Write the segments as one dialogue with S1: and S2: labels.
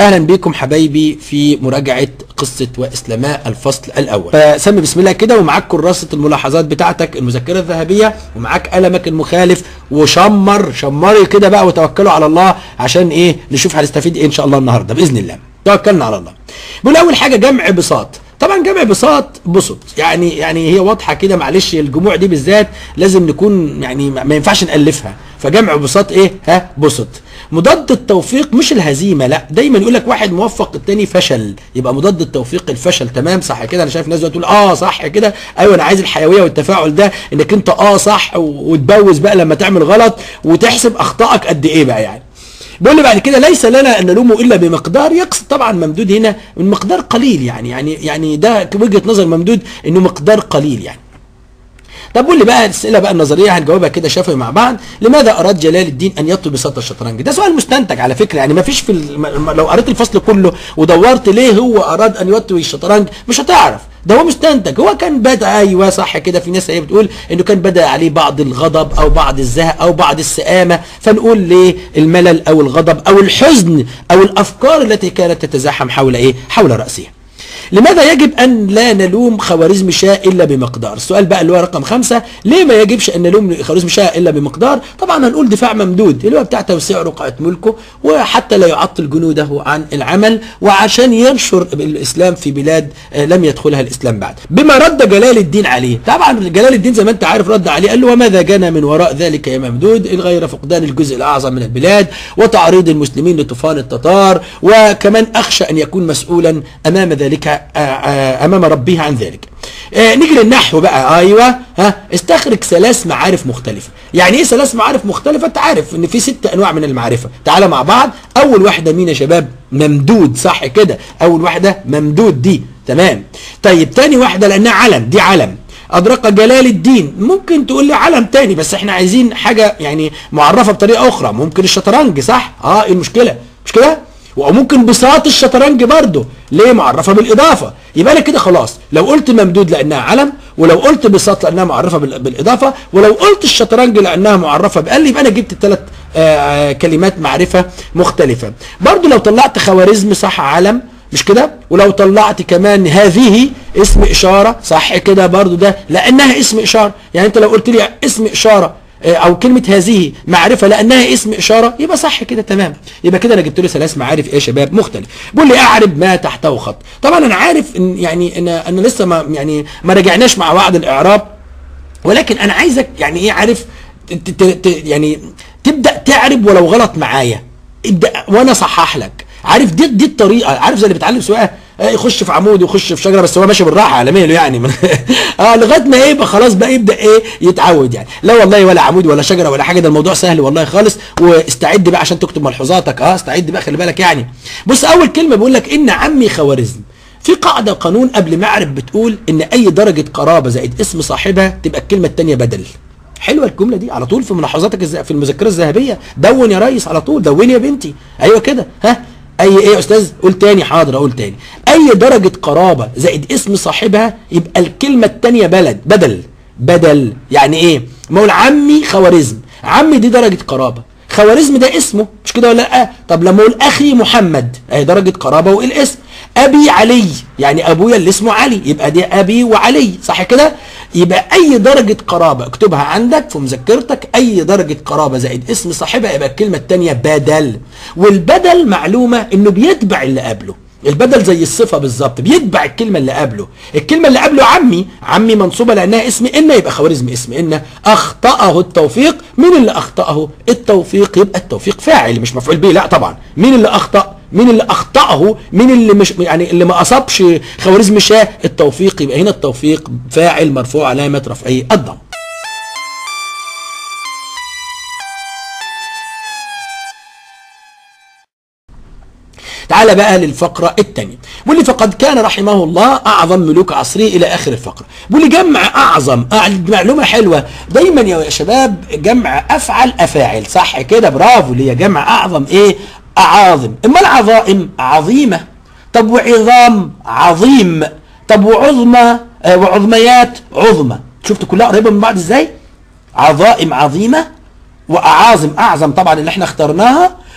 S1: اهلا بكم حبايبي في مراجعه قصه واسلماء الفصل الاول فسمي بسم الله كده ومعاك كراسه الملاحظات بتاعتك المذكره الذهبيه ومعاك قلمك المخالف وشمر شمري كده بقى وتوكلوا على الله عشان ايه نشوف هنستفيد ايه ان شاء الله النهارده باذن الله توكلنا على الله بيقول اول حاجه جمع بساط طبعا جمع بساط بسط يعني يعني هي واضحه كده معلش الجموع دي بالذات لازم نكون يعني ما ينفعش نالفها فجمع بساط ايه ها بسط مضاد التوفيق مش الهزيمه لا دايما يقول لك واحد موفق التاني فشل يبقى مضاد التوفيق الفشل تمام صح كده انا شايف ناس تقول اه صح كده ايوه انا عايز الحيويه والتفاعل ده انك انت اه صح وتبوز بقى لما تعمل غلط وتحسب اخطائك قد ايه بقى يعني بيقول لي بعد كده ليس لنا ان نلومه الا بمقدار يقصد طبعا ممدود هنا من مقدار قليل يعني يعني يعني ده وجهه نظر ممدود انه مقدار قليل يعني طب قول لي بقى الاسئله بقى النظريه هنجاوبها كده شفوي مع بعض لماذا اراد جلال الدين ان يطلب بساط الشطرنج ده سؤال مستنتج على فكره يعني ما فيش في الم... لو قريت الفصل كله ودورت ليه هو اراد ان يطوي الشطرنج مش هتعرف ده هو مستنتج هو كان بدا ايوه صح كده في ناس هي بتقول انه كان بدا عليه بعض الغضب او بعض الزهق او بعض السآمه فنقول ليه الملل او الغضب او الحزن او الافكار التي كانت تتزاحم حول ايه حول راسه لماذا يجب أن لا نلوم خوارزم شاء إلا بمقدار السؤال بقى اللي هو رقم خمسة ليه ما يجبش أن نلوم خوارزم شاء إلا بمقدار طبعا هنقول دفاع ممدود اللي هو بتاع توسيع رقعة ملكه وحتى لا يعطل جنوده عن العمل وعشان ينشر الإسلام في بلاد لم يدخلها الإسلام بعد بما رد جلال الدين عليه طبعا جلال الدين زي ما أنت عارف رد عليه قال له وماذا جنى من وراء ذلك يا ممدود غير فقدان الجزء الأعظم من البلاد وتعريض المسلمين لطوفان التتار وكمان أخشى أن يكون مسؤولا أمام ذلك امام ربه عن ذلك آه نيجي للنحو بقى ايوه ها استخرج ثلاث معارف مختلفه يعني ايه ثلاث معارف مختلفه انت عارف ان في ست انواع من المعرفه تعالى مع بعض اول واحده مين يا شباب ممدود صح كده اول واحده ممدود دي تمام طيب تاني واحده لانها علم دي علم أدرك جلال الدين ممكن تقول لي علم تاني بس احنا عايزين حاجة يعني معرفة بطريقة أخرى ممكن الشطرنج صح؟ اه ايه المشكلة؟ مش كده؟ وممكن بساط الشطرنج برضه ليه معرفه بالاضافه يبقى انا كده خلاص لو قلت ممدود لانها علم ولو قلت بساط لانها معرفه بالاضافه ولو قلت الشطرنج لانها معرفه بقل يبقى انا جبت الثلاث كلمات معرفه مختلفه برضه لو طلعت خوارزم صح علم مش كده ولو طلعت كمان هذه اسم اشاره صح كده برضه ده لانها اسم اشاره يعني انت لو قلت لي اسم اشاره او كلمه هذه معرفه لانها اسم اشاره يبقى صح كده تمام يبقى كده انا جبت له ثلاث معارف ايه يا شباب مختلف بيقول لي اعرب ما تحته خط طبعا انا عارف ان يعني انا انا لسه ما يعني ما راجعناش مع بعض الاعراب ولكن انا عايزك يعني ايه عارف يعني تبدا تعرب ولو غلط معايا ابدا وانا اصحح لك عارف دي دي الطريقه عارف زي اللي بيتعلم سواقه يخش في عمود ويخش في شجره بس هو ماشي بالراحه على مهله يعني اه لغايه ما ايه يبقى خلاص بقى يبدا ايه يتعود يعني لا والله ولا عمود ولا شجره ولا حاجه ده الموضوع سهل والله خالص واستعد بقى عشان تكتب ملحوظاتك اه استعد بقى خلي بالك يعني بص اول كلمه بيقول لك ان عمي خوارزم في قاعده قانون قبل ما اعرف بتقول ان اي درجه قرابه زائد اسم صاحبها تبقى الكلمه الثانيه بدل حلوه الجمله دي على طول في ملاحظاتك في المذكره الذهبيه دون يا ريس على طول دون يا بنتي ايوه كده ها اي ايه يا استاذ قول تاني حاضر اقول تاني اي درجة قرابة زائد اسم صاحبها يبقى الكلمة التانية بلد بدل بدل يعني ايه ما هو عمي خوارزم عمي دي درجة قرابة خوارزم ده اسمه مش كده ولا لا طب لما اقول اخي محمد اهي درجة قرابة والاسم ابي علي يعني ابويا اللي اسمه علي يبقى دي ابي وعلي صح كده يبقى اي درجة قرابة اكتبها عندك في مذكرتك اي درجة قرابة زائد اسم صاحبها يبقى الكلمة التانية بدل والبدل معلومة انه بيتبع اللي قبله البدل زي الصفة بالظبط بيتبع الكلمة اللي قبله الكلمة اللي قبله عمي عمي منصوبة لأنها اسم إن يبقى خوارزم اسم إن أخطأه التوفيق مين اللي أخطأه التوفيق يبقى التوفيق فاعل مش مفعول به لا طبعا مين اللي أخطأ مين اللي اخطاه مين اللي مش يعني اللي ما اصابش خوارزم شاء التوفيق يبقى هنا التوفيق فاعل مرفوع علامه رفعه الضم تعال بقى للفقرة الثانية بيقول لي فقد كان رحمه الله أعظم ملوك عصره إلى آخر الفقرة بيقول لي جمع أعظم معلومة حلوة دايما يا شباب جمع أفعل أفاعل صح كده برافو اللي هي جمع أعظم إيه أعاظم إما العظائم عظيمة طب وعظام عظيم طب وعظمى آه وعظميات عظمى شفتوا كلها قريبة من بعض إزاي عظائم عظيمة وأعاظم أعظم طبعا اللي احنا اخترناها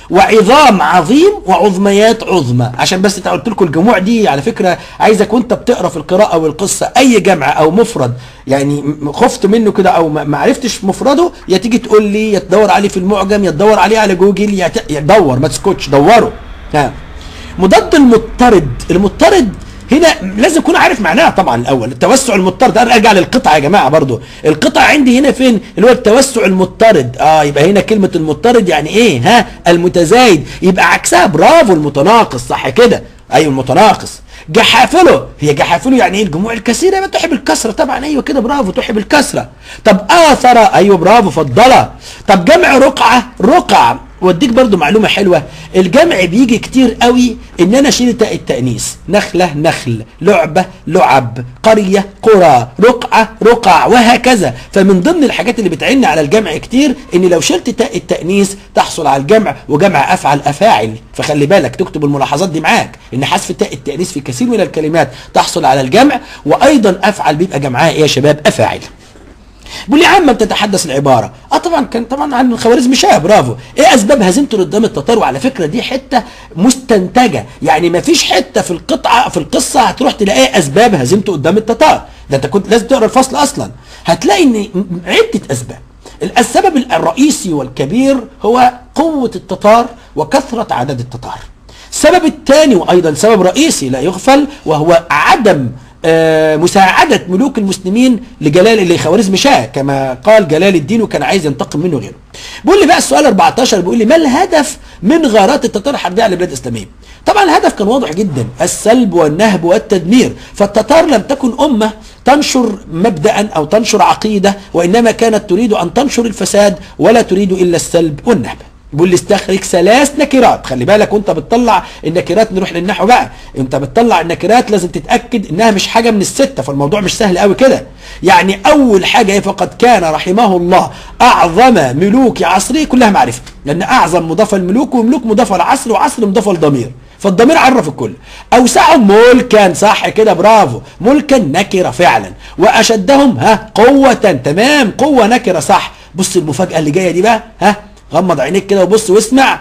S1: وعظام عظيم وعظميات عظمى عشان بس انت قلت لكم الجموع دي على فكره عايزك وانت بتقرا في القراءه والقصه اي جمع او مفرد يعني م- خفت منه كده او ما ما عرفتش مفرده يا تيجي تقول لي يا تدور عليه في المعجم يا تدور عليه على جوجل يا ت- يا تدور ما تسكتش دوره ها مضاد المضطرد المضطرد هنا لازم تكون عارف معناها طبعا الاول التوسع المضطرد انا ارجع للقطعه يا جماعه برضو القطعه عندي هنا فين اللي هو التوسع المضطرد اه يبقى هنا كلمه المضطرد يعني ايه ها المتزايد يبقى عكسها برافو المتناقص صح كده ايوه المتناقص جحافله هي جحافله يعني ايه الجموع الكثيره يبقى تحب الكسره طبعا ايوه كده برافو تحب الكسره طب اثر ايوه برافو فضله طب جمع رقعه رقع واديك برضو معلومه حلوه الجمع بيجي كتير قوي ان انا اشيل تاء التانيث نخله نخل لعبه لعب قريه قرى رقعه رقع وهكذا فمن ضمن الحاجات اللي بتعين على الجمع كتير ان لو شلت تاء التانيث تحصل على الجمع وجمع افعل افاعل فخلي بالك تكتب الملاحظات دي معاك ان حذف تاء التانيث في كثير من الكلمات تحصل على الجمع وايضا افعل بيبقى جمعها ايه يا شباب افاعل بيقول لي عما تتحدث العباره اه طبعا كان طبعا عن الخوارزم شاه برافو ايه اسباب هزيمته قدام التتار وعلى فكره دي حته مستنتجه يعني ما فيش حته في القطعه في القصه هتروح تلاقي اسباب هزيمته قدام التتار ده انت كنت لازم تقرا الفصل اصلا هتلاقي ان عده اسباب السبب الرئيسي والكبير هو قوه التتار وكثره عدد التتار السبب الثاني وايضا سبب رئيسي لا يغفل وهو عدم آه، مساعدة ملوك المسلمين لجلال لخوارزم شاه كما قال جلال الدين وكان عايز ينتقم منه غيره. بيقول لي بقى السؤال 14 بيقول لي ما الهدف من غارات التتار الحربية على البلاد الإسلامية؟ طبعا الهدف كان واضح جدا السلب والنهب والتدمير فالتتار لم تكن أمة تنشر مبدأ أو تنشر عقيدة وإنما كانت تريد أن تنشر الفساد ولا تريد إلا السلب والنهب بيقول لي استخرج ثلاث نكرات خلي بالك وانت بتطلع النكرات نروح للنحو بقى انت بتطلع النكرات لازم تتاكد انها مش حاجه من السته فالموضوع مش سهل قوي كده يعني اول حاجه ايه فقد كان رحمه الله اعظم ملوك عصره كلها معرفه لان اعظم مضافه الملوك وملوك مضافه العصر وعصر مضافه الضمير فالضمير عرف الكل اوسعهم ملكا صح كده برافو ملكا نكره فعلا واشدهم ها قوه تمام قوه نكره صح بص المفاجاه اللي جايه دي بقى ها غمض عينيك كده وبص واسمع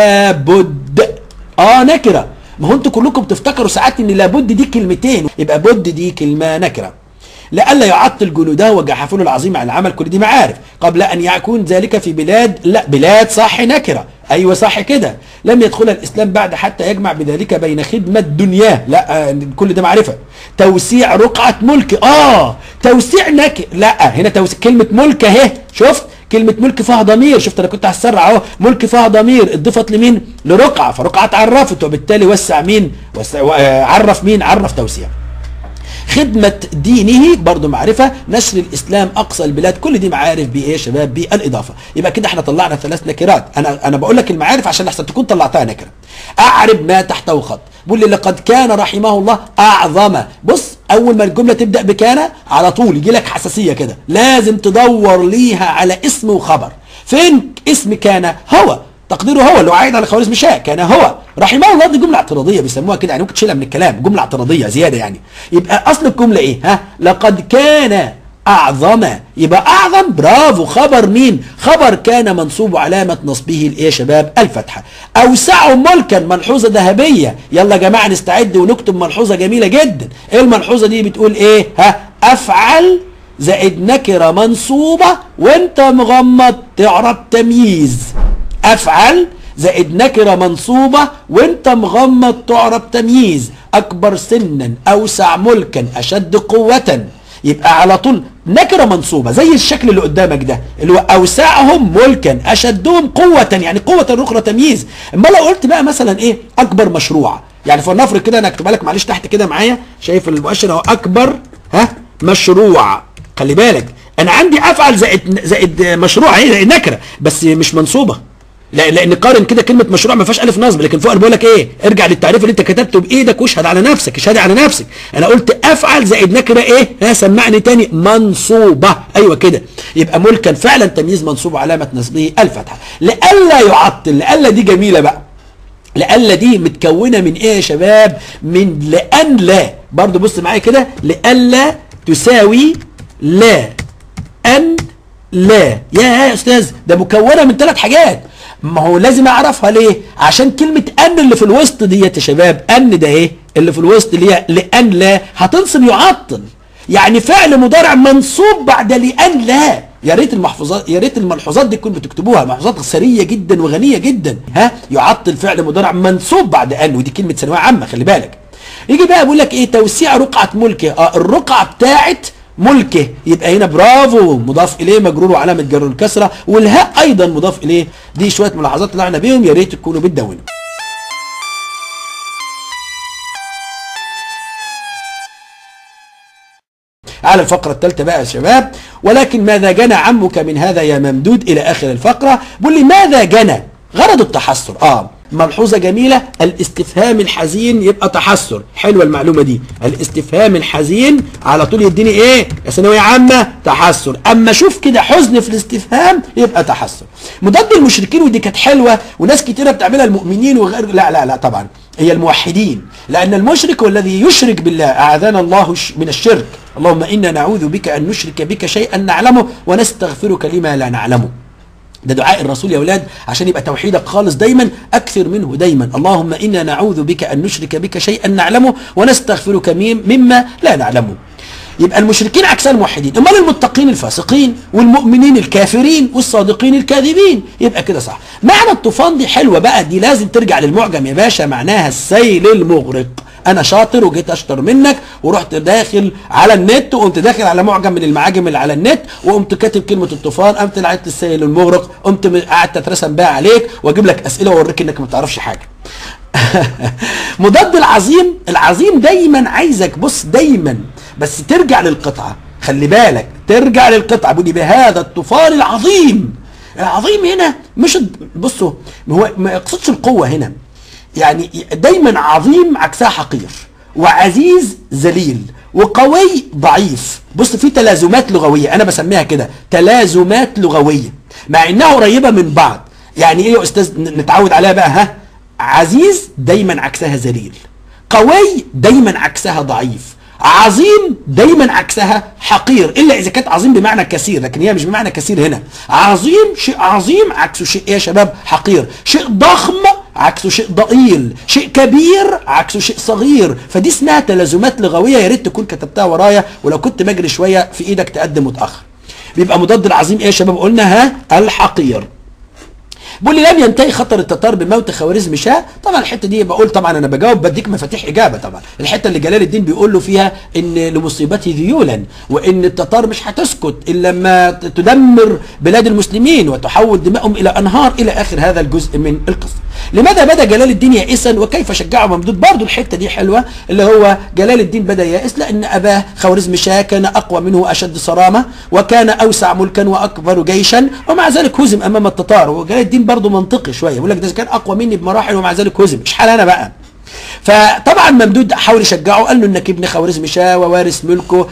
S1: لابد اه نكره ما هو انتوا كلكم بتفتكروا ساعات ان لابد دي كلمتين يبقى بد دي كلمه نكره لئلا يعطل جنوده وجحافله العظيم عن العمل كل دي معارف قبل ان يكون ذلك في بلاد لا بلاد صح نكره ايوه صح كده لم يدخل الاسلام بعد حتى يجمع بذلك بين خدمه دنياه لا آه، كل ده معرفه توسيع رقعه ملك اه توسيع نك لا هنا توسيع كلمه ملك اهي شفت كلمة ملك فيها ضمير شفت انا كنت هسرع اهو ملك فيها ضمير اضيفت لمين؟ لرقعة فرقعة اتعرفت وبالتالي وسع مين؟ وسع آه، عرف مين؟ عرف توسيع. خدمة دينه برضو معرفة نشر الإسلام أقصى البلاد كل دي معارف بإيه يا شباب بالإضافة يبقى كده احنا طلعنا ثلاث نكرات أنا أنا بقول لك المعارف عشان لحسن تكون طلعتها نكرة أعرب ما تحته خط بقول لي لقد كان رحمه الله أعظم بص أول ما الجملة تبدأ بكان على طول يجي لك حساسية كده لازم تدور ليها على اسم وخبر فين اسم كان هو تقديره هو اللي هو عايد على خوارزم شاه كان هو رحمه الله دي جمله اعتراضيه بيسموها كده يعني ممكن تشيلها من الكلام جمله اعتراضيه زياده يعني يبقى اصل الجمله ايه ها لقد كان اعظم يبقى اعظم برافو خبر مين خبر كان منصوب علامه نصبه الايه يا شباب الفتحه اوسعوا ملكا ملحوظه ذهبيه يلا يا جماعه نستعد ونكتب ملحوظه جميله جدا ايه الملحوظه دي بتقول ايه ها افعل زائد نكره منصوبه وانت مغمض تعرب تمييز افعل زائد نكره منصوبه وانت مغمض تعرب تمييز اكبر سنا اوسع ملكا اشد قوه يبقى على طول نكره منصوبه زي الشكل اللي قدامك ده اللي هو اوسعهم ملكا اشدهم قوه يعني قوه اخرى تمييز اما لو قلت بقى مثلا ايه اكبر مشروع يعني فلنفرض كده انا اكتبها لك معلش تحت كده معايا شايف المؤشر اهو اكبر ها مشروع خلي بالك انا عندي افعل زائد زائد مشروع اهي زائد نكره بس مش منصوبه لا لان قارن كده كلمه مشروع ما فيهاش الف نصب لكن فوق انا بقول لك ايه ارجع للتعريف اللي انت كتبته بايدك واشهد على نفسك اشهد على نفسك انا قلت افعل زائد نكره ايه ها سمعني تاني منصوبه ايوه كده يبقى ملكا فعلا تمييز منصوب علامه نصبه الفتحه لئلا يعطل لئلا دي جميله بقى لألا دي متكونة من ايه يا شباب من لأن لا برضو بص معايا كده لألا تساوي لا أن لا يا يا أستاذ ده مكونة من ثلاث حاجات ما هو لازم اعرفها ليه عشان كلمه ان اللي في الوسط ديت يا شباب ان ده ايه اللي في الوسط اللي هي لان لا هتنصب يعطل يعني فعل مضارع منصوب بعد لان لا يا ريت المحفوظات يا ريت الملحوظات دي تكون بتكتبوها ملحوظات ثريه جدا وغنيه جدا ها يعطل فعل مضارع منصوب بعد ان ودي كلمه ثانويه عامه خلي بالك يجي بقى بيقول لك ايه توسيع رقعه ملكه اه الرقعه بتاعت ملكه يبقى هنا برافو مضاف اليه مجرور وعلامه جر الكسره والهاء ايضا مضاف اليه دي شويه ملاحظات طلعنا بيهم يا ريت تكونوا بتدونوا على الفقرة الثالثة بقى يا شباب ولكن ماذا جنى عمك من هذا يا ممدود إلى آخر الفقرة بيقول لي ماذا جنى غرض التحسر آه ملحوظة جميلة الاستفهام الحزين يبقى تحسر حلوة المعلومة دي الاستفهام الحزين على طول يديني ايه يا ثانوية عامة تحسر اما شوف كده حزن في الاستفهام يبقى تحسر مضاد المشركين ودي كانت حلوة وناس كتيرة بتعملها المؤمنين وغير لا لا لا طبعا هي الموحدين لأن المشرك هو الذي يشرك بالله أعاذنا الله من الشرك اللهم إنا نعوذ بك أن نشرك بك شيئا نعلمه ونستغفرك لما لا نعلمه ده دعاء الرسول يا اولاد عشان يبقى توحيدك خالص دايما اكثر منه دايما اللهم انا نعوذ بك ان نشرك بك شيئا نعلمه ونستغفرك مما لا نعلمه يبقى المشركين عكس الموحدين امال المتقين الفاسقين والمؤمنين الكافرين والصادقين الكاذبين يبقى كده صح معنى الطوفان دي حلوه بقى دي لازم ترجع للمعجم يا باشا معناها السيل المغرق انا شاطر وجيت اشطر منك ورحت داخل على النت وقمت داخل على معجم من المعاجم اللي على النت وقمت كاتب كلمه الطوفان قمت لعبت السيل المغرق قمت قعدت اترسم بقى عليك واجيب لك اسئله واوريك انك ما تعرفش حاجه مضاد العظيم العظيم دايما عايزك بص دايما بس ترجع للقطعه خلي بالك ترجع للقطعه بودي بهذا الطوفان العظيم العظيم هنا مش بصوا هو ما يقصدش القوه هنا يعني دايما عظيم عكسها حقير وعزيز ذليل وقوي ضعيف بص في تلازمات لغويه انا بسميها كده تلازمات لغويه مع انها قريبه من بعض يعني ايه يا استاذ نتعود عليها بقى ها عزيز دايما عكسها ذليل قوي دايما عكسها ضعيف عظيم دايما عكسها حقير الا اذا كانت عظيم بمعنى كثير لكن هي مش بمعنى كثير هنا عظيم شيء عظيم عكسه شيء ايه يا شباب حقير شيء ضخم عكسه شيء ضئيل شيء كبير عكسه شيء صغير فدي اسمها تلازمات لغويه يا ريت تكون كتبتها ورايا ولو كنت بجري شويه في ايدك تقدم متاخر بيبقى مضاد العظيم ايه يا شباب قلنا ها الحقير بيقول لي لم ينتهي خطر التتار بموت خوارزم شاه طبعا الحته دي بقول طبعا انا بجاوب بديك مفاتيح اجابه طبعا الحته اللي جلال الدين بيقول له فيها ان لمصيبته ذيولا وان التتار مش هتسكت الا لما تدمر بلاد المسلمين وتحول دمائهم الى انهار الى اخر هذا الجزء من القصه لماذا بدا جلال الدين يائسا وكيف شجعه ممدود برضه الحته دي حلوه اللي هو جلال الدين بدا يائس لان اباه خوارزم شاه كان اقوى منه واشد صرامه وكان اوسع ملكا واكبر جيشا ومع ذلك هزم امام التتار وجلال الدين برضه منطقي شويه يقول لك ده كان اقوى مني بمراحل ومع ذلك هزم مش حال انا بقى فطبعا ممدود حاول يشجعه قال له انك ابن خوارزم شاه ووارث ملكه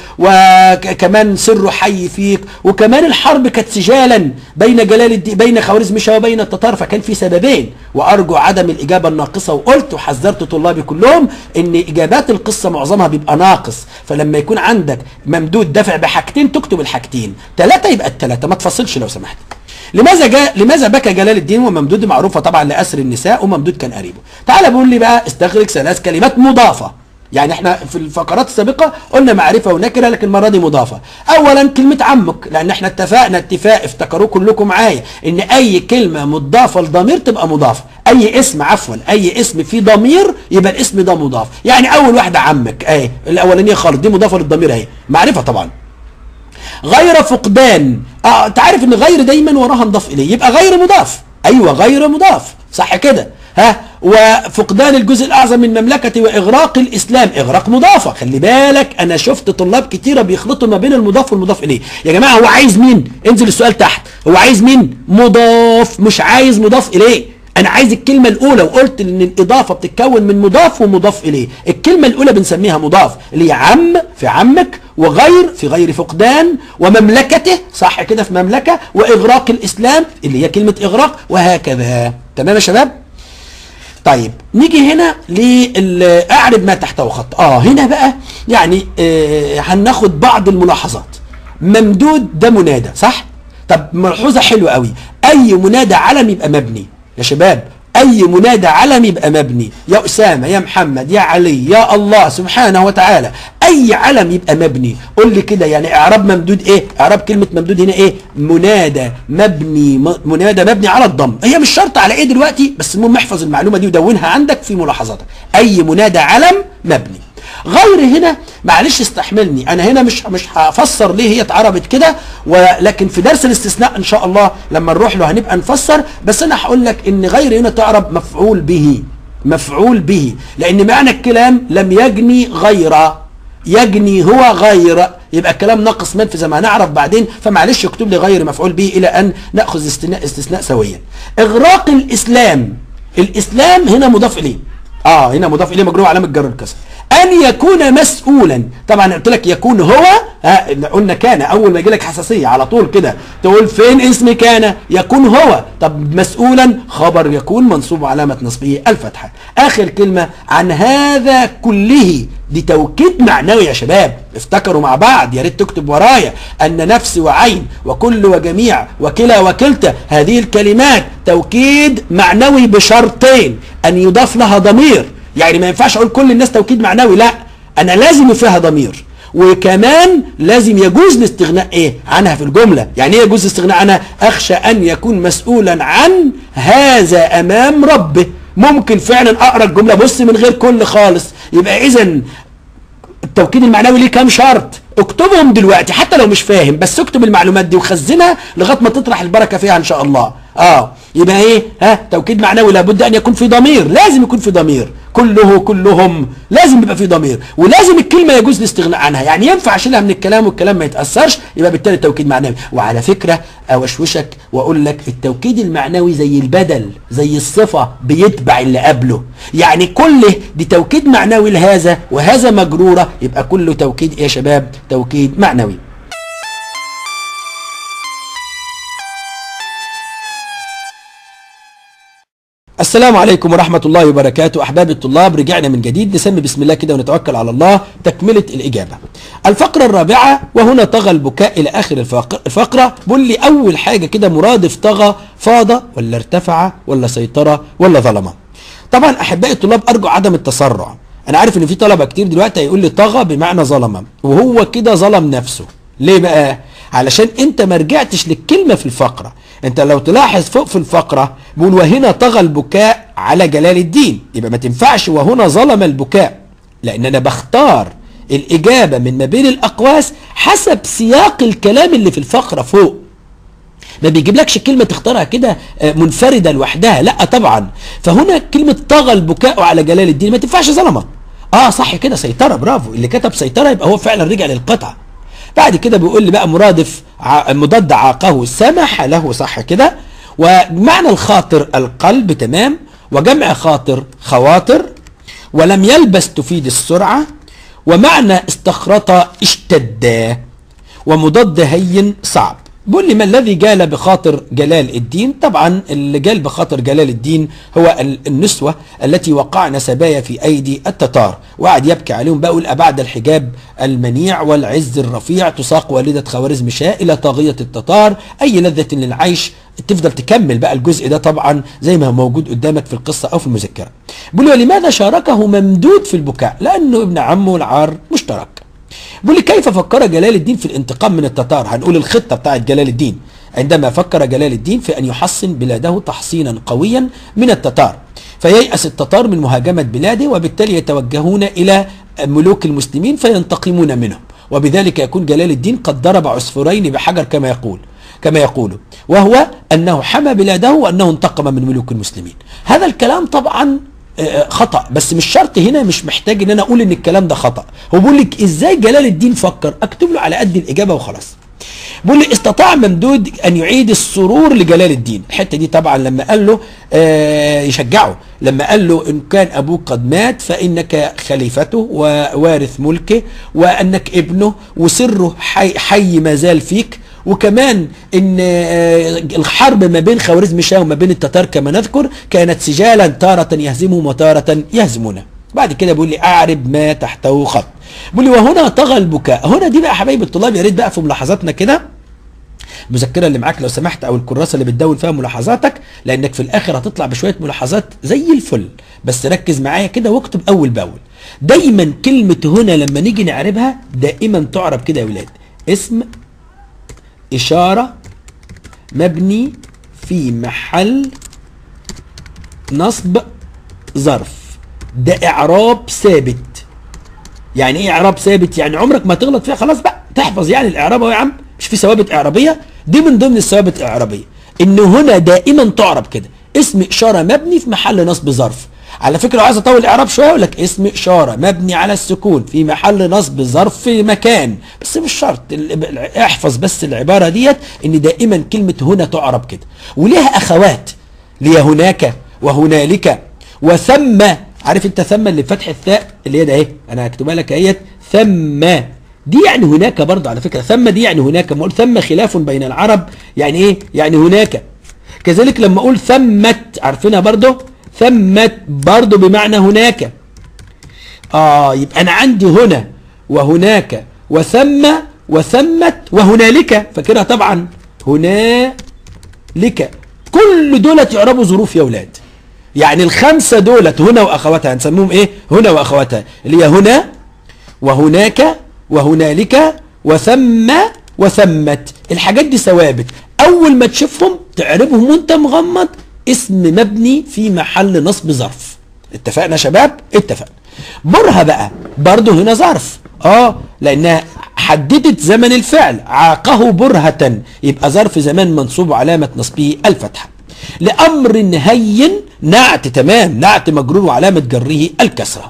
S1: وكمان سره حي فيك وكمان الحرب كانت سجالا بين جلال الدين بين خوارزم شاه وبين التتار فكان في سببين وارجو عدم الاجابه الناقصه وقلت وحذرت طلابي كلهم ان اجابات القصه معظمها بيبقى ناقص فلما يكون عندك ممدود دافع بحاجتين تكتب الحاجتين ثلاثه يبقى الثلاثه ما تفصلش لو سمحت لماذا جاء لماذا بكى جلال الدين وممدود معروفه طبعا لاسر النساء وممدود كان قريبه تعال بقول لي بقى استخرج ثلاث كلمات مضافه يعني احنا في الفقرات السابقه قلنا معرفه ونكره لكن المره دي مضافه اولا كلمه عمك لان احنا اتفقنا اتفاق افتكروه كلكم معايا ان اي كلمه مضافه لضمير تبقى مضافه اي اسم عفوا اي اسم فيه ضمير يبقى الاسم ده مضاف يعني اول واحده عمك اهي الاولانيه خالص دي مضافه للضمير اهي معرفه طبعا غير فقدان اه انت عارف ان غير دايما وراها مضاف اليه يبقى غير مضاف ايوه غير مضاف صح كده ها وفقدان الجزء الاعظم من مملكتي واغراق الاسلام اغراق مضافه خلي بالك انا شفت طلاب كتيره بيخلطوا ما بين المضاف والمضاف اليه يا جماعه هو عايز مين انزل السؤال تحت هو عايز مين مضاف مش عايز مضاف اليه انا عايز الكلمه الاولى وقلت ان الاضافه بتتكون من مضاف ومضاف اليه الكلمه الاولى بنسميها مضاف اللي هي عم في عمك وغير في غير فقدان ومملكته صح كده في مملكه واغراق الاسلام اللي هي كلمه اغراق وهكذا تمام يا شباب طيب نيجي هنا لاعرب ما تحته خط اه هنا بقى يعني آه هناخد بعض الملاحظات ممدود ده منادى صح طب ملحوظه حلوه قوي اي منادى علم يبقى مبني يا شباب اي منادى علم يبقى مبني يا اسامه يا محمد يا علي يا الله سبحانه وتعالى اي علم يبقى مبني قول لي كده يعني اعراب ممدود ايه اعراب كلمه ممدود هنا ايه منادى مبني م- منادى مبني على الضم هي مش شرط على ايه دلوقتي بس المهم احفظ المعلومه دي ودونها عندك في ملاحظاتك اي منادى علم مبني غير هنا معلش استحملني انا هنا مش مش هفسر ليه هي اتعربت كده ولكن في درس الاستثناء ان شاء الله لما نروح له هنبقى نفسر بس انا هقول لك ان غير هنا تعرب مفعول به مفعول به لان معنى الكلام لم يجني غير يجني هو غير يبقى الكلام ناقص منفي زي ما هنعرف بعدين فمعلش اكتب لي غير مفعول به الى ان ناخذ استثناء استثناء سويا اغراق الاسلام الاسلام هنا مضاف اليه اه هنا مضاف اليه مجرور علامه جر الكسر ان يكون مسؤولا طبعا قلت لك يكون هو ها قلنا كان اول ما يجي لك حساسيه على طول كده تقول فين اسم كان يكون هو طب مسؤولا خبر يكون منصوب علامه نصبه الفتحه اخر كلمه عن هذا كله دي توكيد معنوي يا شباب افتكروا مع بعض يا ريت تكتب ورايا ان نفس وعين وكل وجميع وكلا وكلتا هذه الكلمات توكيد معنوي بشرطين ان يضاف لها ضمير يعني ما ينفعش اقول كل الناس توكيد معنوي لا انا لازم فيها ضمير وكمان لازم يجوز الاستغناء ايه عنها في الجمله يعني ايه يجوز الاستغناء عنها اخشى ان يكون مسؤولا عن هذا امام ربه ممكن فعلا اقرا الجمله بص من غير كل خالص يبقى اذا التوكيد المعنوي ليه كام شرط اكتبهم دلوقتي حتى لو مش فاهم بس اكتب المعلومات دي وخزنها لغايه ما تطرح البركه فيها ان شاء الله اه يبقى ايه ها توكيد معنوي لابد ان يكون في ضمير لازم يكون في ضمير كله كلهم لازم يبقى في ضمير ولازم الكلمه يجوز الاستغناء عنها يعني ينفع اشيلها من الكلام والكلام ما يتاثرش يبقى بالتالي توكيد معنوي وعلى فكره اوشوشك واقول لك التوكيد المعنوي زي البدل زي الصفه بيتبع اللي قبله يعني كله دي توكيد معنوي لهذا وهذا مجروره يبقى كله توكيد إيه يا شباب توكيد معنوي السلام عليكم ورحمة الله وبركاته أحباب الطلاب رجعنا من جديد نسمي بسم الله كده ونتوكل على الله تكملة الإجابة الفقرة الرابعة وهنا طغى البكاء إلى آخر الفقرة, الفقرة بقول لي أول حاجة كده مرادف طغى فاض ولا ارتفع ولا سيطرة ولا ظلم طبعا أحبائي الطلاب أرجو عدم التسرع أنا عارف إن في طلبة كتير دلوقتي هيقول لي طغى بمعنى ظلم وهو كده ظلم نفسه ليه بقى؟ علشان انت ما رجعتش للكلمة في الفقرة انت لو تلاحظ فوق في الفقرة بيقول وهنا طغى البكاء على جلال الدين يبقى ما تنفعش وهنا ظلم البكاء لان انا بختار الاجابة من ما بين الاقواس حسب سياق الكلام اللي في الفقرة فوق ما بيجيبلكش كلمة تختارها كده منفردة لوحدها لا طبعا فهنا كلمة طغى البكاء على جلال الدين ما تنفعش ظلمة اه صح كده سيطرة برافو اللي كتب سيطرة يبقى هو فعلا رجع للقطعة بعد كده بيقول لي بقى مرادف مضاد عاقه سمح له صح كده ومعنى الخاطر القلب تمام وجمع خاطر خواطر ولم يلبس تفيد السرعة ومعنى استخرط اشتد ومضاد هين صعب بيقول لي ما الذي جال بخاطر جلال الدين طبعا اللي جال بخاطر جلال الدين هو النسوة التي وقعن سبايا في أيدي التتار وقعد يبكي عليهم بقى يقول أبعد الحجاب المنيع والعز الرفيع تساق والدة خوارزم شاء إلى طاغية التتار أي لذة للعيش تفضل تكمل بقى الجزء ده طبعا زي ما هو موجود قدامك في القصة أو في المذكرة بيقول لماذا شاركه ممدود في البكاء لأنه ابن عمه العار مشترك بيقول لي كيف فكر جلال الدين في الانتقام من التتار هنقول الخطة بتاعت جلال الدين عندما فكر جلال الدين في أن يحصن بلاده تحصينا قويا من التتار فييأس التتار من مهاجمة بلاده وبالتالي يتوجهون إلى ملوك المسلمين فينتقمون منهم وبذلك يكون جلال الدين قد ضرب عصفورين بحجر كما يقول كما يقول وهو أنه حمى بلاده وأنه انتقم من ملوك المسلمين هذا الكلام طبعا خطأ بس مش شرط هنا مش محتاج ان انا اقول ان الكلام ده خطأ هو بيقول لك ازاي جلال الدين فكر اكتب له على قد الاجابة وخلاص بيقول لي استطاع ممدود ان يعيد السرور لجلال الدين الحته دي طبعا لما قال له آه يشجعه لما قال له ان كان ابوك قد مات فانك خليفته ووارث ملكه وانك ابنه وسره حي, حي ما زال فيك وكمان ان الحرب ما بين خوارزم شاه وما بين التتار كما نذكر كانت سجالا تارة يهزمهم وتارة يهزمونه بعد كده بيقول لي اعرب ما تحته خط بيقول لي وهنا طغى البكاء هنا دي بقى حبايب الطلاب يا ريت بقى في ملاحظاتنا كده المذكره اللي معاك لو سمحت او الكراسه اللي بتدون فيها ملاحظاتك لانك في الاخر هتطلع بشويه ملاحظات زي الفل بس ركز معايا كده واكتب اول باول دايما كلمه هنا لما نيجي نعربها دائما تعرب كده يا ولاد اسم اشاره مبني في محل نصب ظرف ده اعراب ثابت يعني ايه اعراب ثابت يعني عمرك ما تغلط فيها خلاص بقى تحفظ يعني الاعراب اهو يا عم مش في ثوابت اعرابيه دي من ضمن الثوابت الاعرابيه ان هنا دائما تعرب كده اسم اشاره مبني في محل نصب ظرف على فكره لو عايز اطول الاعراب شويه اقول لك اسم اشاره مبني على السكون في محل نصب ظرف في مكان بس مش شرط ال- احفظ بس العباره ديت ان دائما كلمه هنا تعرب كده وليها اخوات ليها هناك وهنالك وثم عارف انت ثم اللي بفتح الثاء اللي هي ده اهي انا هكتبها لك اهيت ثم دي يعني هناك برضه على فكره ثم دي يعني هناك ما اقول ثم خلاف بين العرب يعني ايه يعني هناك كذلك لما اقول ثمت عارفينها برضه ثمت برضه بمعنى هناك اه يبقى انا عندي هنا وهناك وثم وثمت وهنالك فاكرها طبعا هنالك كل دولت يعربوا ظروف يا اولاد يعني الخمسه دولت هنا واخواتها هنسميهم ايه هنا واخواتها اللي هي هنا وهناك وهنالك وثم وثمت الحاجات دي ثوابت اول ما تشوفهم تعربهم وانت مغمض اسم مبني في محل نصب ظرف اتفقنا يا شباب اتفقنا برها بقى برضه هنا ظرف اه لانها حددت زمن الفعل عاقه برهة يبقى ظرف زمان منصوب علامة نصبه الفتحة لأمر هين نعت تمام نعت مجرور وعلامة جره الكسرة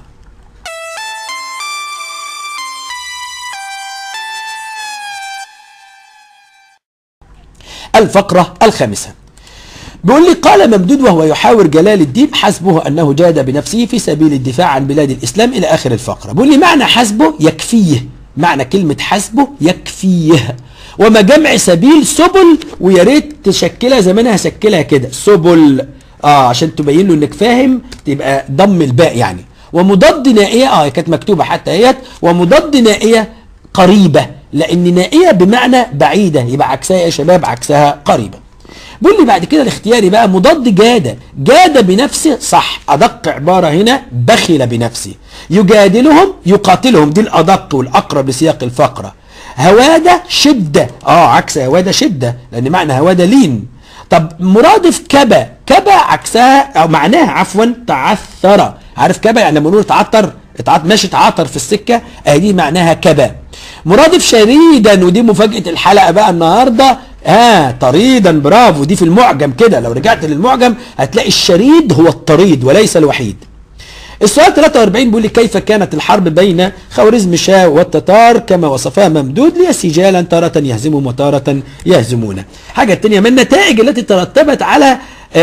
S1: الفقرة الخامسة بيقول لي قال ممدود وهو يحاور جلال الدين حسبه أنه جاد بنفسه في سبيل الدفاع عن بلاد الإسلام إلى آخر الفقرة بيقول لي معنى حسبه يكفيه معنى كلمة حسبه يكفيه وما جمع سبيل سبل ويا ريت تشكلها زي ما انا هشكلها كده سبل اه عشان تبين له انك فاهم تبقى ضم الباء يعني ومضاد نائيه اه كانت مكتوبه حتى اهيت ومضاد نائيه قريبه لان نائيه بمعنى بعيده يبقى عكسها يا شباب عكسها قريبه بيقول لي بعد كده الاختياري بقى مضاد جاد جاد بنفسه صح ادق عباره هنا بخل بنفسه يجادلهم يقاتلهم دي الادق والاقرب لسياق الفقره هواده شده اه عكس هواده شده لان معنى هواده لين طب مرادف كبا كبا عكسها او معناها عفوا تعثر عارف كبا يعني لما نقول تعثر اتعط ماشي تعاطر في السكه اهي دي معناها كبا مرادف شريدا ودي مفاجاه الحلقه بقى النهارده اه طريدا برافو دي في المعجم كده لو رجعت للمعجم هتلاقي الشريد هو الطريد وليس الوحيد السؤال 43 بيقول لي كيف كانت الحرب بين خوارزم شاه والتتار كما وصفها ممدود لي سجالا تارة يهزمهم وتارة يهزمونه حاجة التانية من النتائج التي ترتبت على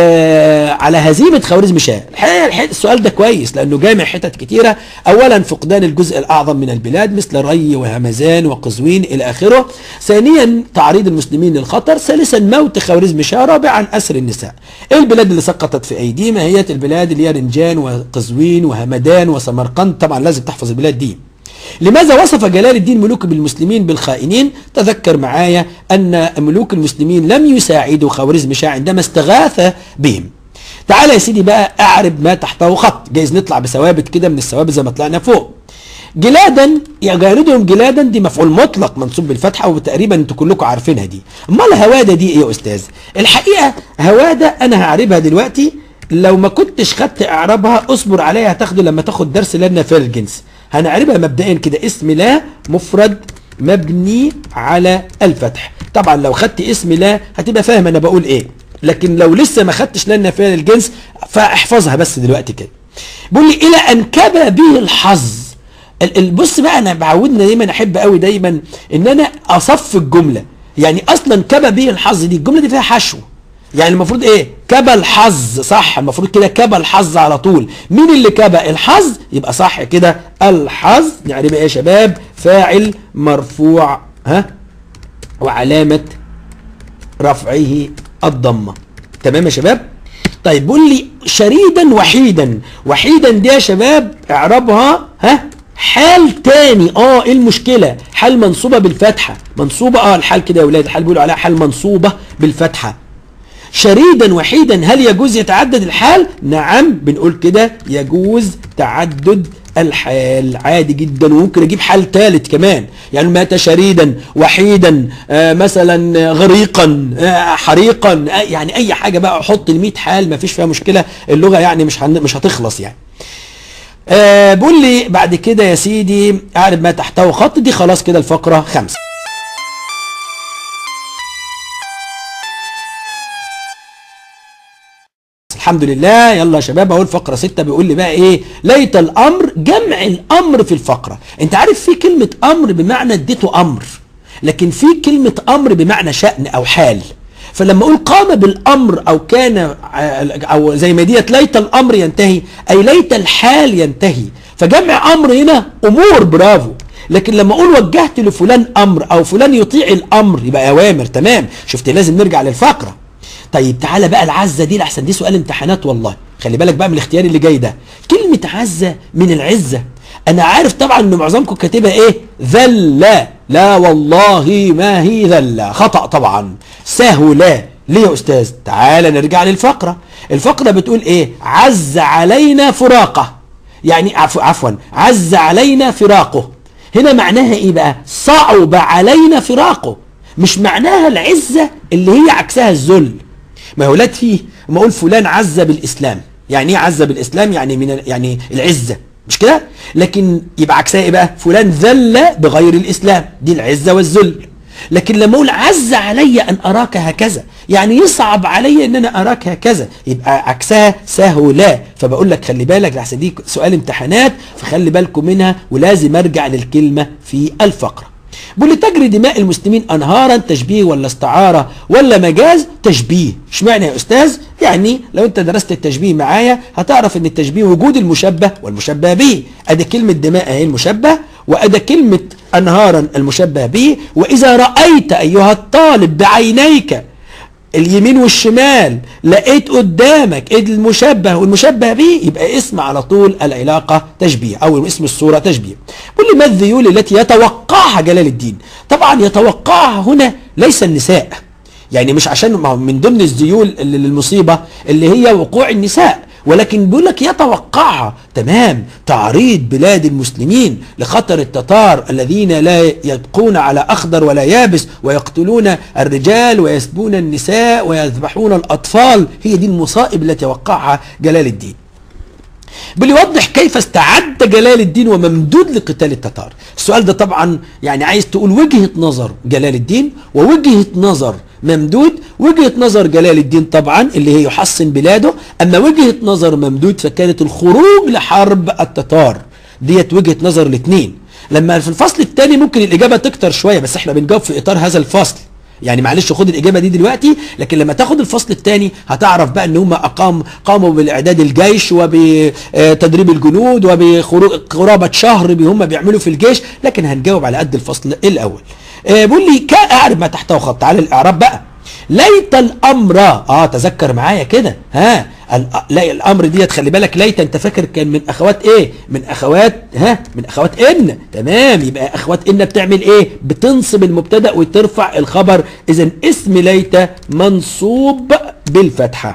S1: آه على هزيمة خوارزم شاه الحقيقة الحقيقة السؤال ده كويس لأنه جامع حتت كتيرة أولا فقدان الجزء الأعظم من البلاد مثل ري وهمزان وقزوين إلى آخره ثانيا تعريض المسلمين للخطر ثالثا موت خوارزم شاه رابعا أسر النساء إيه البلاد اللي سقطت في أيديهم هي البلاد اللي هي رنجان وقزوين وهمدان وسمرقند طبعا لازم تحفظ البلاد دي لماذا وصف جلال الدين ملوك بالمسلمين بالخائنين تذكر معايا أن ملوك المسلمين لم يساعدوا خوارزم شاه عندما استغاث بهم تعالى يا سيدي بقى أعرب ما تحته خط جايز نطلع بثوابت كده من الثوابت زي ما طلعنا فوق جلادا يجاردهم جلادا دي مفعول مطلق منصوب بالفتحه وتقريبا انتوا كلكم عارفينها دي امال هواده دي ايه يا استاذ الحقيقه هواده انا هعربها دلوقتي لو ما كنتش خدت اعرابها اصبر عليها هتاخده لما تاخد درس لنا في الجنس هنعربها مبدئيا كده اسم لا مفرد مبني على الفتح طبعا لو خدت اسم لا هتبقى فاهم انا بقول ايه لكن لو لسه ما خدتش لنا فعل الجنس فاحفظها بس دلوقتي كده بيقول لي الى ان كبى به الحظ بص بقى انا بعودنا دايما احب قوي دايما ان انا اصف الجمله يعني اصلا كبى به الحظ دي الجمله دي فيها حشو يعني المفروض ايه كبى الحظ صح المفروض كده كبى الحظ على طول مين اللي كبى الحظ يبقى صح كده الحظ يعني بقى يا شباب فاعل مرفوع ها وعلامه رفعه الضمه تمام يا شباب طيب بيقول لي شريدا وحيدا وحيدا دي يا شباب اعربها ها حال تاني اه ايه المشكله حال منصوبه بالفتحه منصوبه اه الحال كده يا ولاد الحال بيقولوا عليها حال منصوبه بالفتحه شريدا وحيدا هل يجوز يتعدد الحال نعم بنقول كده يجوز تعدد الحال عادي جدا وممكن اجيب حال ثالث كمان يعني مات شريدا وحيدا آه مثلا غريقا آه حريقا آه يعني اي حاجه بقى احط ال 100 حال ما فيش فيها مشكله اللغه يعني مش هن- مش هتخلص يعني آه بيقول لي بعد كده يا سيدي اعرف ما تحتوي خط دي خلاص كده الفقره خمسة الحمد لله يلا يا شباب اهو الفقره 6 بيقول لي بقى ايه ليت الامر جمع الامر في الفقره انت عارف في كلمه امر بمعنى اديته امر لكن في كلمه امر بمعنى شان او حال فلما اقول قام بالامر او كان ع- او زي ما ديت ليت الامر ينتهي اي ليت الحال ينتهي فجمع امر هنا امور برافو لكن لما اقول وجهت لفلان امر او فلان يطيع الامر يبقى اوامر تمام شفت لازم نرجع للفقره طيب تعالى بقى العزة دي لحسن دي سؤال امتحانات والله خلي بالك بقى من الاختيار اللي جاي ده كلمة عزة من العزة انا عارف طبعا ان معظمكم كاتبها ايه ذلة لا والله ما هي ذلة خطأ طبعا سهولة ليه يا استاذ تعالى نرجع للفقرة الفقرة بتقول ايه عز علينا فراقه يعني عفو عفوا عز علينا فراقه هنا معناها ايه بقى صعب علينا فراقه مش معناها العزة اللي هي عكسها الذل ما هو ولاد فيه ما اقول فلان عز بالاسلام يعني ايه عز بالاسلام يعني من ال- يعني العزه مش كده لكن يبقى عكسها ايه بقى فلان ذل بغير الاسلام دي العزه والذل لكن لما اقول عز علي ان اراك هكذا يعني يصعب علي ان انا اراك هكذا يبقى عكسها سهولا فبقول لك خلي بالك لحسن دي سؤال امتحانات فخلي بالكم منها ولازم ارجع للكلمه في الفقره بيقول لي تجري دماء المسلمين انهارا تشبيه ولا استعاره ولا مجاز تشبيه اشمعنى يا استاذ يعني لو انت درست التشبيه معايا هتعرف ان التشبيه وجود المشبه والمشبه به ادي كلمه دماء اهي المشبه وادي كلمه انهارا المشبه به واذا رايت ايها الطالب بعينيك اليمين والشمال لقيت قدامك المشبه والمشبه به يبقى اسم على طول العلاقة تشبيه أو اسم الصورة تشبيه قل لي ما الذيول التي يتوقعها جلال الدين طبعا يتوقعها هنا ليس النساء يعني مش عشان ما هو من ضمن الذيول اللي للمصيبة اللي هي وقوع النساء ولكن بيقول لك يتوقعها تمام تعريض بلاد المسلمين لخطر التتار الذين لا يبقون على اخضر ولا يابس ويقتلون الرجال ويسبون النساء ويذبحون الاطفال هي دي المصائب التي وقعها جلال الدين بيوضح كيف استعد جلال الدين وممدود لقتال التتار السؤال ده طبعا يعني عايز تقول وجهة نظر جلال الدين ووجهة نظر ممدود وجهة نظر جلال الدين طبعا اللي هي يحصن بلاده أما وجهة نظر ممدود فكانت الخروج لحرب التتار ديت وجهة نظر الاثنين لما في الفصل الثاني ممكن الإجابة تكتر شوية بس احنا بنجاوب في إطار هذا الفصل يعني معلش خد الاجابه دي دلوقتي لكن لما تاخد الفصل الثاني هتعرف بقى ان هم اقام قاموا بالاعداد الجيش وبتدريب الجنود وبقرابه شهر هم بيعملوا في الجيش لكن هنجاوب على قد الفصل الاول آه، بيقول لي كاعرب ما تحته خط تعالى الاعراب بقى ليت الامر اه تذكر معايا كده ها الأ- لا الامر ديت خلي بالك ليت انت فاكر كان من اخوات ايه من اخوات ها من اخوات ان تمام يبقى اخوات ان بتعمل ايه بتنصب المبتدا وترفع الخبر اذا اسم ليت منصوب بالفتحه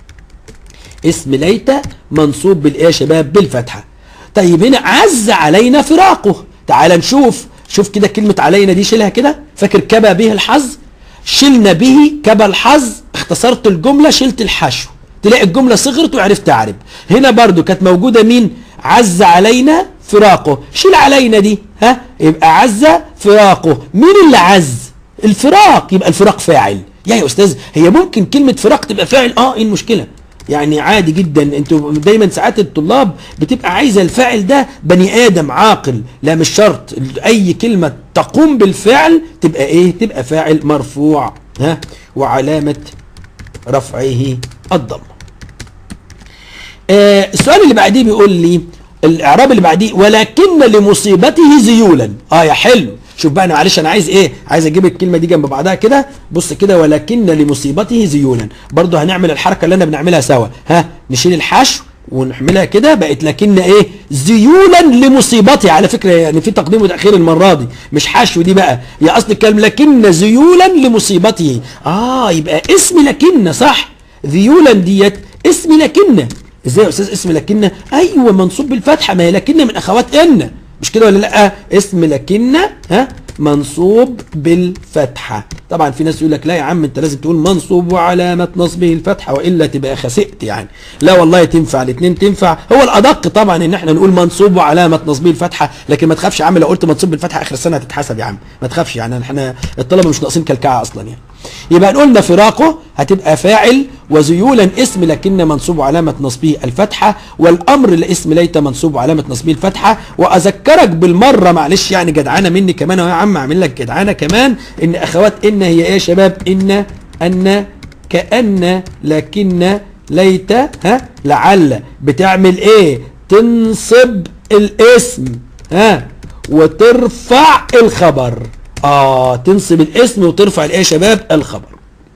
S1: اسم ليت منصوب بالايه يا شباب بالفتحه طيب هنا عز علينا فراقه تعال نشوف شوف كده كلمه علينا دي شيلها كده فاكر كبى به الحظ شلنا به كبى الحظ اختصرت الجمله شلت الحشو تلاقي الجمله صغرت وعرفت اعرب هنا برضو كانت موجوده مين عز علينا فراقه شيل علينا دي ها يبقى عز فراقه مين اللي عز الفراق يبقى الفراق فاعل يا يا استاذ هي ممكن كلمه فراق تبقى فاعل اه ايه المشكله يعني عادي جدا انتوا دايما ساعات الطلاب بتبقى عايزه الفاعل ده بني ادم عاقل لا مش شرط اي كلمه تقوم بالفعل تبقى ايه تبقى فاعل مرفوع ها وعلامه رفعه الضم آه السؤال اللي بعديه بيقول لي الاعراب اللي بعديه ولكن لمصيبته ذيولا اه يا حلو شوف بقى انا معلش انا عايز ايه عايز اجيب الكلمه دي جنب بعضها كده بص كده ولكن لمصيبته ذيولا برضه هنعمل الحركه اللي انا بنعملها سوا ها نشيل الحشو ونحملها كده بقت لكن ايه ذيولا لمصيبتي على فكره يعني في تقديم وتاخير المره دي مش حشو دي بقى هي اصل الكلمه لكن ذيولا لمصيبته اه يبقى اسم لكن صح ذيولا ديت اسم لكن ازاي يا استاذ اسم لكن ايوه منصوب بالفتحه ما هي لكن من اخوات ان مش كده ولا لا اسم لكن ها منصوب بالفتحة طبعا في ناس يقول لك لا يا عم انت لازم تقول منصوب وعلامة نصبه الفتحة والا تبقى خسئت يعني لا والله تنفع الاثنين تنفع هو الادق طبعا ان احنا نقول منصوب وعلامة نصبه الفتحة لكن ما تخافش يا عم لو قلت منصوب بالفتحة اخر السنة هتتحسب يا عم ما تخافش يعني احنا الطلبة مش ناقصين كلكعة اصلا يعني يبقى قلنا فراقه هتبقى فاعل وذيولا اسم لكن منصوب علامة نصبه الفتحة والأمر لاسم ليت منصوب علامة نصبه الفتحة وأذكرك بالمرة معلش يعني جدعانة مني كمان أهو يا عم أعمل لك جدعانة كمان إن أخوات إن هي إيه يا شباب إن أن كأن لكن ليت ها لعل بتعمل إيه تنصب الاسم ها وترفع الخبر اه تنصب الاسم وترفع الايه يا شباب الخبر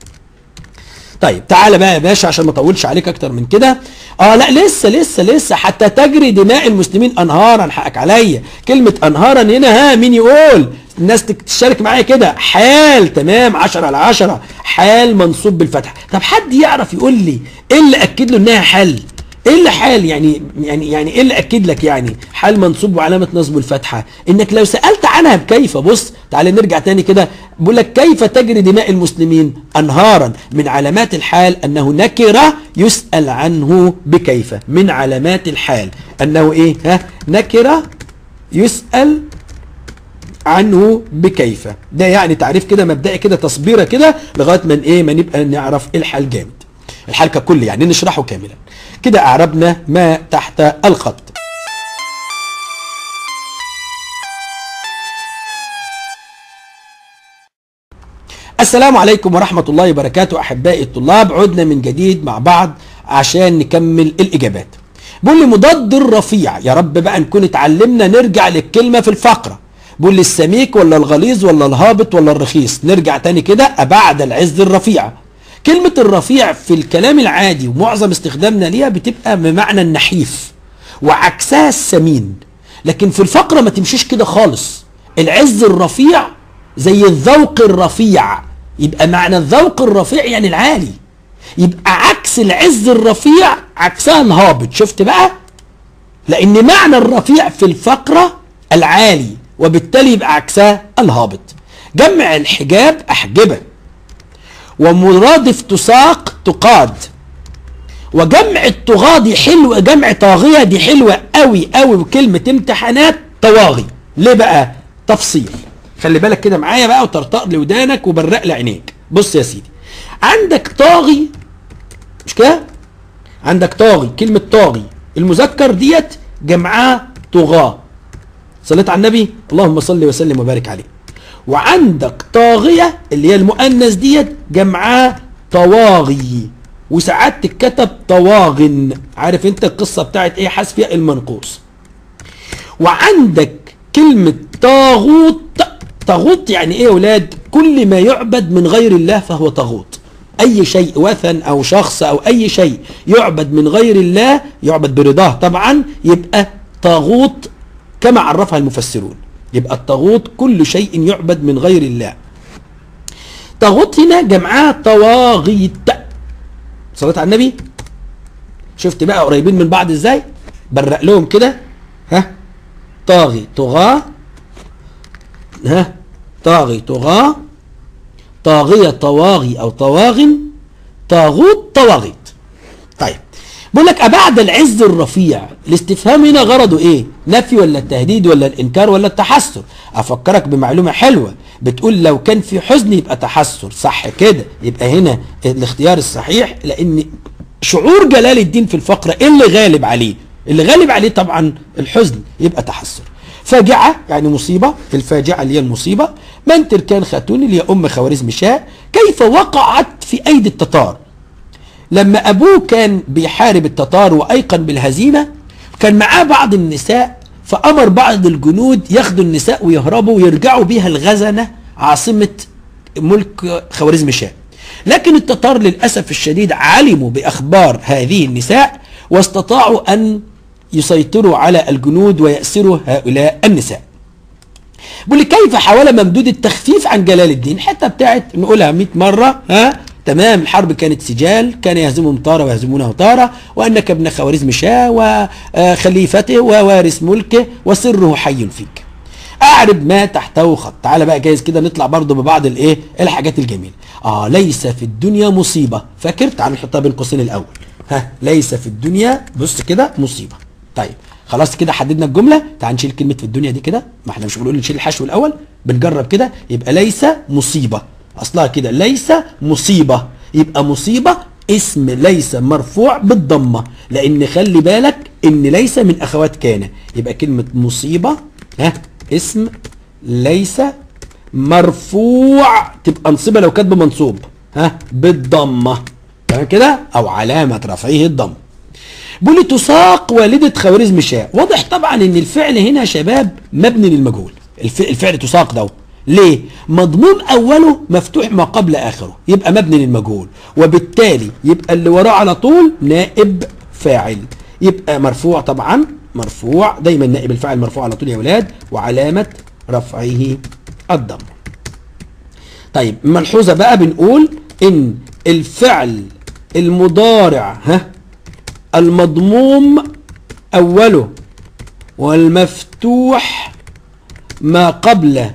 S1: طيب تعالى بقى يا باشا عشان ما اطولش عليك اكتر من كده اه لا لسه لسه لسه حتى تجري دماء المسلمين انهارا حقك عليا كلمه انهارا هنا ها مين يقول الناس تشارك معايا كده حال تمام 10 على 10 حال منصوب بالفتح طب حد يعرف يقول لي ايه اللي اكد له انها حل ايه اللي حال يعني يعني يعني ايه اللي اكد لك يعني حال منصوب وعلامه نصب الفتحه انك لو سالت عنها بكيف بص تعالى نرجع تاني كده بيقول لك كيف تجري دماء المسلمين انهارا من علامات الحال انه نكره يسال عنه بكيف من علامات الحال انه ايه ها نكره يسال عنه بكيف ده يعني تعريف كده مبدئي كده تصبيره كده لغايه ما ايه ما نبقى نعرف الحال جامد الحال ككل يعني نشرحه كاملا كده أعربنا ما تحت الخط السلام عليكم ورحمة الله وبركاته أحبائي الطلاب عدنا من جديد مع بعض عشان نكمل الإجابات بيقول لي مضاد الرفيع يا رب بقى نكون اتعلمنا نرجع للكلمة في الفقرة بيقول لي السميك ولا الغليظ ولا الهابط ولا الرخيص نرجع تاني كده أبعد العز الرفيع كلمة الرفيع في الكلام العادي ومعظم استخدامنا ليها بتبقى بمعنى النحيف وعكسها السمين لكن في الفقرة ما تمشيش كده خالص العز الرفيع زي الذوق الرفيع يبقى معنى الذوق الرفيع يعني العالي يبقى عكس العز الرفيع عكسها الهابط شفت بقى لان معنى الرفيع في الفقرة العالي وبالتالي يبقى عكسها الهابط جمع الحجاب احجبه ومرادف تساق تقاد وجمع الطغاة دي حلوة جمع طاغية دي حلوة قوي قوي وكلمة امتحانات طواغي ليه بقى تفصيل خلي بالك كده معايا بقى وطرطق لي ودانك وبرق لي عينيك بص يا سيدي عندك طاغي مش كده عندك طاغي كلمة طاغي المذكر ديت جمعها طغاة صليت على النبي اللهم صل وسلم وبارك عليه وعندك طاغية اللي هي المؤنث ديت جمعها طواغي وساعات تتكتب طواغن عارف انت القصة بتاعت ايه حذف ياء المنقوص وعندك كلمة طاغوت طاغوت يعني ايه يا ولاد كل ما يعبد من غير الله فهو طاغوت اي شيء وثن او شخص او اي شيء يعبد من غير الله يعبد برضاه طبعا يبقى طاغوت كما عرفها المفسرون يبقى الطاغوت كل شيء يعبد من غير الله طاغوت هنا جمعها طواغيت صلاة على النبي شفت بقى قريبين من بعض ازاي برق لهم كده ها طاغي طغاة ها طاغي طغاة طاغية طواغي او طواغن طاغوت طواغيت طيب بقول لك أبعد العز الرفيع الاستفهام هنا غرضه ايه نفي ولا التهديد ولا الانكار ولا التحسر افكرك بمعلومة حلوة بتقول لو كان في حزن يبقى تحسر صح كده يبقى هنا الاختيار الصحيح لان شعور جلال الدين في الفقرة ايه اللي غالب عليه اللي غالب عليه طبعا الحزن يبقى تحسر فاجعة يعني مصيبة الفاجعة اللي هي المصيبة من تركان خاتون اللي هي أم خوارزم شاه كيف وقعت في أيدي التتار لما أبوه كان بيحارب التتار وأيقن بالهزيمة كان معاه بعض النساء فأمر بعض الجنود ياخدوا النساء ويهربوا ويرجعوا بيها الغزنة عاصمة ملك خوارزم شاه لكن التتار للأسف الشديد علموا بأخبار هذه النساء واستطاعوا أن يسيطروا على الجنود ويأسروا هؤلاء النساء بيقول لي كيف حاول ممدود التخفيف عن جلال الدين الحته بتاعت نقولها 100 مره ها تمام الحرب كانت سجال كان يهزمهم تارة ويهزمونه تارة وأنك ابن خوارزم شاه وخليفته ووارث ملكه وسره حي فيك أعرب ما تحته خط تعالى بقى جايز كده نطلع برضه ببعض الايه الحاجات الجميلة اه ليس في الدنيا مصيبة فاكر تعال نحطها بين قوسين الأول ها ليس في الدنيا بص كده مصيبة طيب خلاص كده حددنا الجمله تعال نشيل كلمه في الدنيا دي كده ما احنا مش بنقول نشيل الحشو الاول بنجرب كده يبقى ليس مصيبه اصلها كده ليس مصيبه يبقى مصيبه اسم ليس مرفوع بالضمه لان خلي بالك ان ليس من اخوات كان يبقى كلمه مصيبه ها اسم ليس مرفوع تبقى نصيبه لو كاتبه منصوب ها بالضمه تمام كده او علامه رفعه الضم بيقول لي تساق والدة خوارزم شاه واضح طبعا ان الفعل هنا يا شباب مبني للمجهول الف- الفعل تساق ده ليه مضمون اوله مفتوح ما قبل اخره يبقى مبني للمجهول وبالتالي يبقى اللي وراه على طول نائب فاعل يبقى مرفوع طبعا مرفوع دايما نائب الفاعل مرفوع على طول يا ولاد وعلامة رفعه الضم طيب ملحوظة بقى بنقول ان الفعل المضارع ها المضموم أوله والمفتوح ما قبل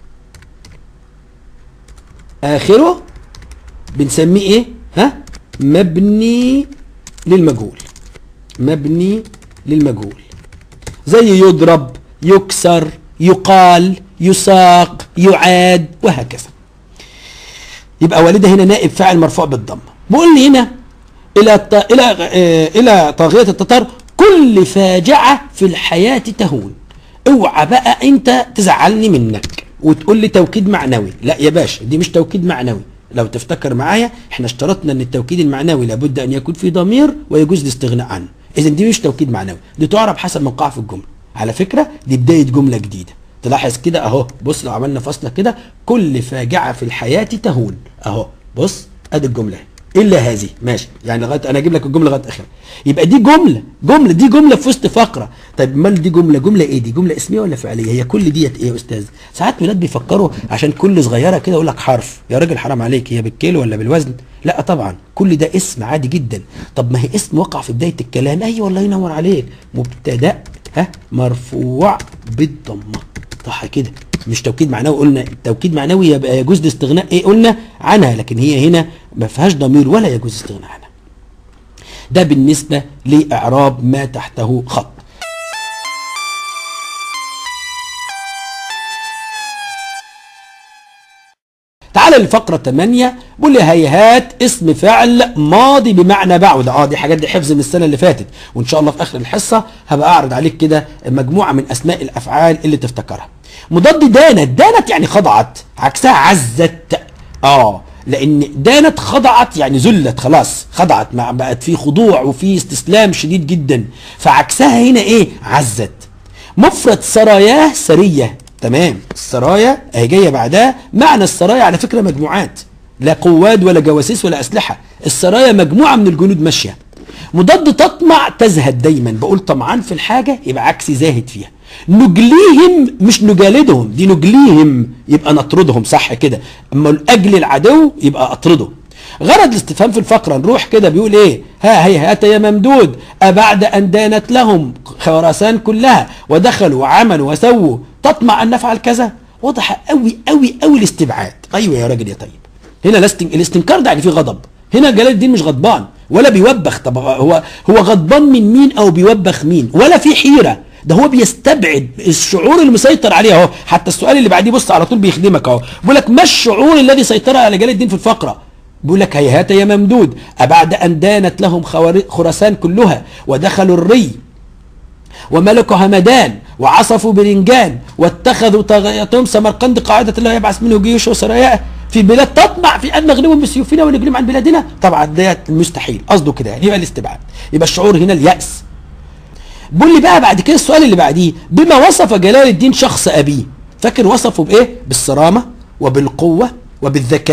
S1: آخره بنسميه إيه؟ ها؟ مبني للمجهول مبني للمجهول زي يضرب يكسر يقال يساق يعاد وهكذا يبقى والده هنا نائب فاعل مرفوع بالضمه بقول لي هنا الى الط... الى آه، الى طاغيه التتار كل فاجعه في الحياه تهون اوعى بقى انت تزعلني منك وتقول لي توكيد معنوي لا يا باشا دي مش توكيد معنوي لو تفتكر معايا احنا اشترطنا ان التوكيد المعنوي لابد ان يكون فيه ضمير ويجوز الاستغناء عنه اذا دي مش توكيد معنوي دي تعرب حسب موقعها في الجمله على فكره دي بدايه جمله جديده تلاحظ كده اهو بص لو عملنا فاصله كده كل فاجعه في الحياه تهون اهو بص ادي الجمله اهي. الا هذه ماشي يعني لغايه انا اجيب لك الجمله لغايه اخرها يبقى دي جمله جمله دي جمله في وسط فقره طيب امال دي جمله جمله ايه دي جمله اسميه ولا فعليه هي كل ديت ايه يا استاذ ساعات ولاد بيفكروا عشان كل صغيره كده يقول لك حرف يا راجل حرام عليك هي بالكيلو ولا بالوزن لا طبعا كل ده اسم عادي جدا طب ما هي اسم وقع في بدايه الكلام ايوه الله ينور عليك مبتدا ها مرفوع بالضمه صح كده مش توكيد معنوي قلنا التوكيد معنوي يبقى يجوز الاستغناء ايه قلنا عنها لكن هي هنا ما فيهاش ضمير ولا يجوز الاستغناء عنها ده بالنسبه لاعراب ما تحته خط تعال للفقرة 8 بيقول لي هيهات اسم فعل ماضي بمعنى بعد اه دي حاجات دي حفظ من السنة اللي فاتت وان شاء الله في اخر الحصة هبقى اعرض عليك كده مجموعة من اسماء الافعال اللي تفتكرها مضاد دانت دانت يعني خضعت عكسها عزت اه لان دانت خضعت يعني ذلت خلاص خضعت مع بقت في خضوع وفي استسلام شديد جدا فعكسها هنا ايه عزت مفرد سراياه سريه تمام السرايا اهي جايه بعدها معنى السرايا على فكره مجموعات لا قواد ولا جواسيس ولا اسلحه السرايا مجموعه من الجنود ماشيه مضاد تطمع تزهد دايما بقول طمعان في الحاجه يبقى عكسي زاهد فيها نجليهم مش نجالدهم دي نجليهم يبقى نطردهم صح كده اما لاجل العدو يبقى اطرده غرض الاستفهام في الفقره نروح كده بيقول ايه ها هيهات يا ممدود أبعد أن دانت لهم خراسان كلها ودخلوا وعملوا وسووا تطمع أن نفعل كذا واضح قوي قوي قوي الاستبعاد أيوة يا راجل يا طيب هنا الاستن... الاستنكار ده يعني فيه غضب هنا جلال الدين مش غضبان ولا بيوبخ طب هو هو غضبان من مين او بيوبخ مين ولا في حيره ده هو بيستبعد الشعور المسيطر عليه اهو حتى السؤال اللي بعديه بص على طول بيخدمك اهو بيقول لك ما الشعور الذي سيطر على جلال الدين في الفقره بيقول لك هيهات يا ممدود أبعد أن دانت لهم خوار- خراسان كلها ودخلوا الري وملكوا همدان وعصفوا برنجان واتخذوا طاغيتهم سمرقند قاعدة الله يبعث منه جيوش وسرايا في بلاد تطمع في أن نغلبهم بسيوفنا ونجلبهم عن بلادنا طبعا ده مستحيل قصده كده يعني يبقى الاستبعاد يبقى الشعور هنا اليأس بيقول لي بقى بعد كده السؤال اللي بعديه بما وصف جلال الدين شخص أبيه فاكر وصفه بإيه بالصرامة وبالقوة وبالذكاء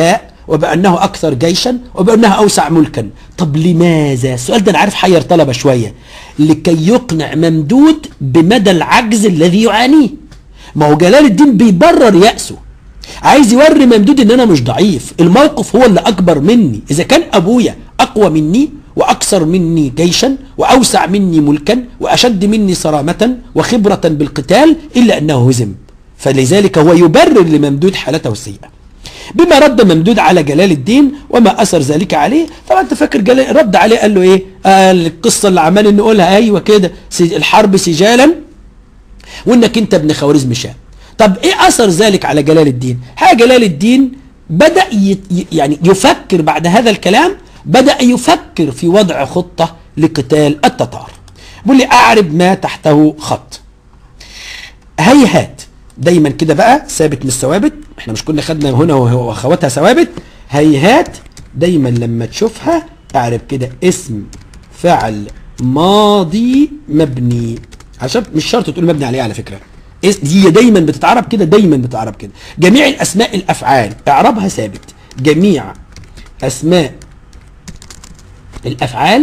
S1: وبأنه أكثر جيشا وبأنه أوسع ملكا طب لماذا السؤال ده أنا عارف حير طلبة شوية لكي يقنع ممدود بمدى العجز الذي يعانيه ما هو جلال الدين بيبرر يأسه عايز يوري ممدود ان انا مش ضعيف الموقف هو اللي اكبر مني اذا كان ابويا اقوى مني واكثر مني جيشا واوسع مني ملكا واشد مني صرامه وخبره بالقتال الا انه هزم فلذلك هو يبرر لممدود حالته السيئه بما رد ممدود على جلال الدين وما اثر ذلك عليه طبعا انت فاكر جلال رد عليه قال له ايه قال القصه اللي عمال نقولها ايوه كده سج- الحرب سجالا وانك انت ابن خوارزم شاه طب ايه اثر ذلك على جلال الدين ها جلال الدين بدا ي- ي- يعني يفكر بعد هذا الكلام بدا يفكر في وضع خطه لقتال التتار بيقول لي اعرب ما تحته خط هيهات دايما كده بقى ثابت مش ثوابت احنا مش كنا خدنا هنا وهو- واخواتها ثوابت هيهات دايما لما تشوفها اعرب كده اسم فعل ماضي مبني عشان مش شرط تقول مبني عليه على فكره اس- هي دايما بتتعرب كده دايما بتتعرب كده جميع الاسماء الافعال اعرابها ثابت جميع اسماء الافعال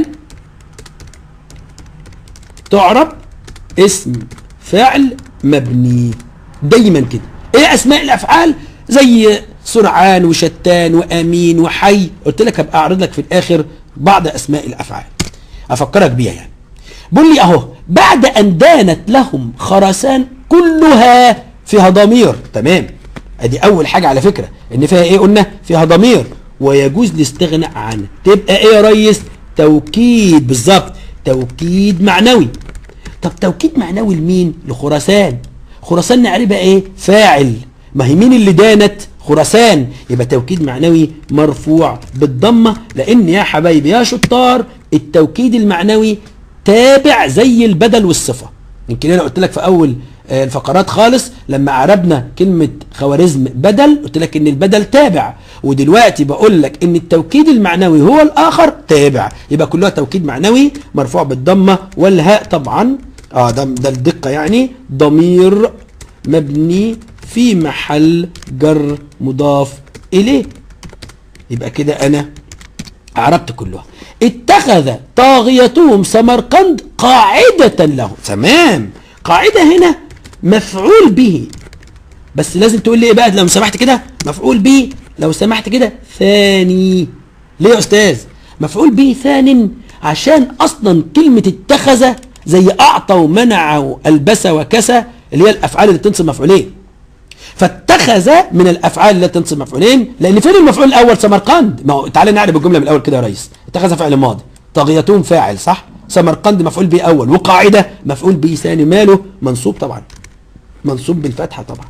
S1: تعرب اسم فعل مبني دايما كده ايه اسماء الافعال زي سرعان وشتان وامين وحي قلت لك هبقى اعرض لك في الاخر بعض اسماء الافعال افكرك بيها يعني بقول لي اهو بعد ان دانت لهم خرسان كلها فيها ضمير تمام ادي اول حاجه على فكره ان فيها ايه قلنا فيها ضمير ويجوز الاستغناء عنه تبقى ايه يا ريس توكيد بالظبط توكيد معنوي طب توكيد معنوي لمين لخراسان خراسان نعربها ايه فاعل ما هي مين اللي دانت خراسان يبقى توكيد معنوي مرفوع بالضمه لان يا حبايبي يا شطار التوكيد المعنوي تابع زي البدل والصفه يمكن انا قلت لك في اول آه، الفقرات خالص لما عربنا كلمة خوارزم بدل قلت لك ان البدل تابع ودلوقتي بقول لك ان التوكيد المعنوي هو الاخر تابع يبقى كلها توكيد معنوي مرفوع بالضمة والهاء طبعا اه ده ده الدقة يعني ضمير مبني في محل جر مضاف اليه يبقى كده انا عربت كلها اتخذ طاغيتهم سمرقند قاعدة له تمام قاعدة هنا مفعول به بس لازم تقول لي ايه بقى لو سمحت كده مفعول به لو سمحت كده ثاني ليه يا استاذ مفعول به ثان عشان اصلا كلمة اتخذ زي اعطى ومنع والبس وكسى اللي هي الافعال اللي تنصب مفعولين فاتخذ من الافعال التي تنصب مفعولين لان فين المفعول الاول سمرقند ما هو تعالى نعرف الجمله من الاول كده يا ريس اتخذ فعل ماضي طاغيتهم فاعل صح سمرقند مفعول به اول وقاعده مفعول به ثاني ماله منصوب طبعا منصوب بالفتحه طبعا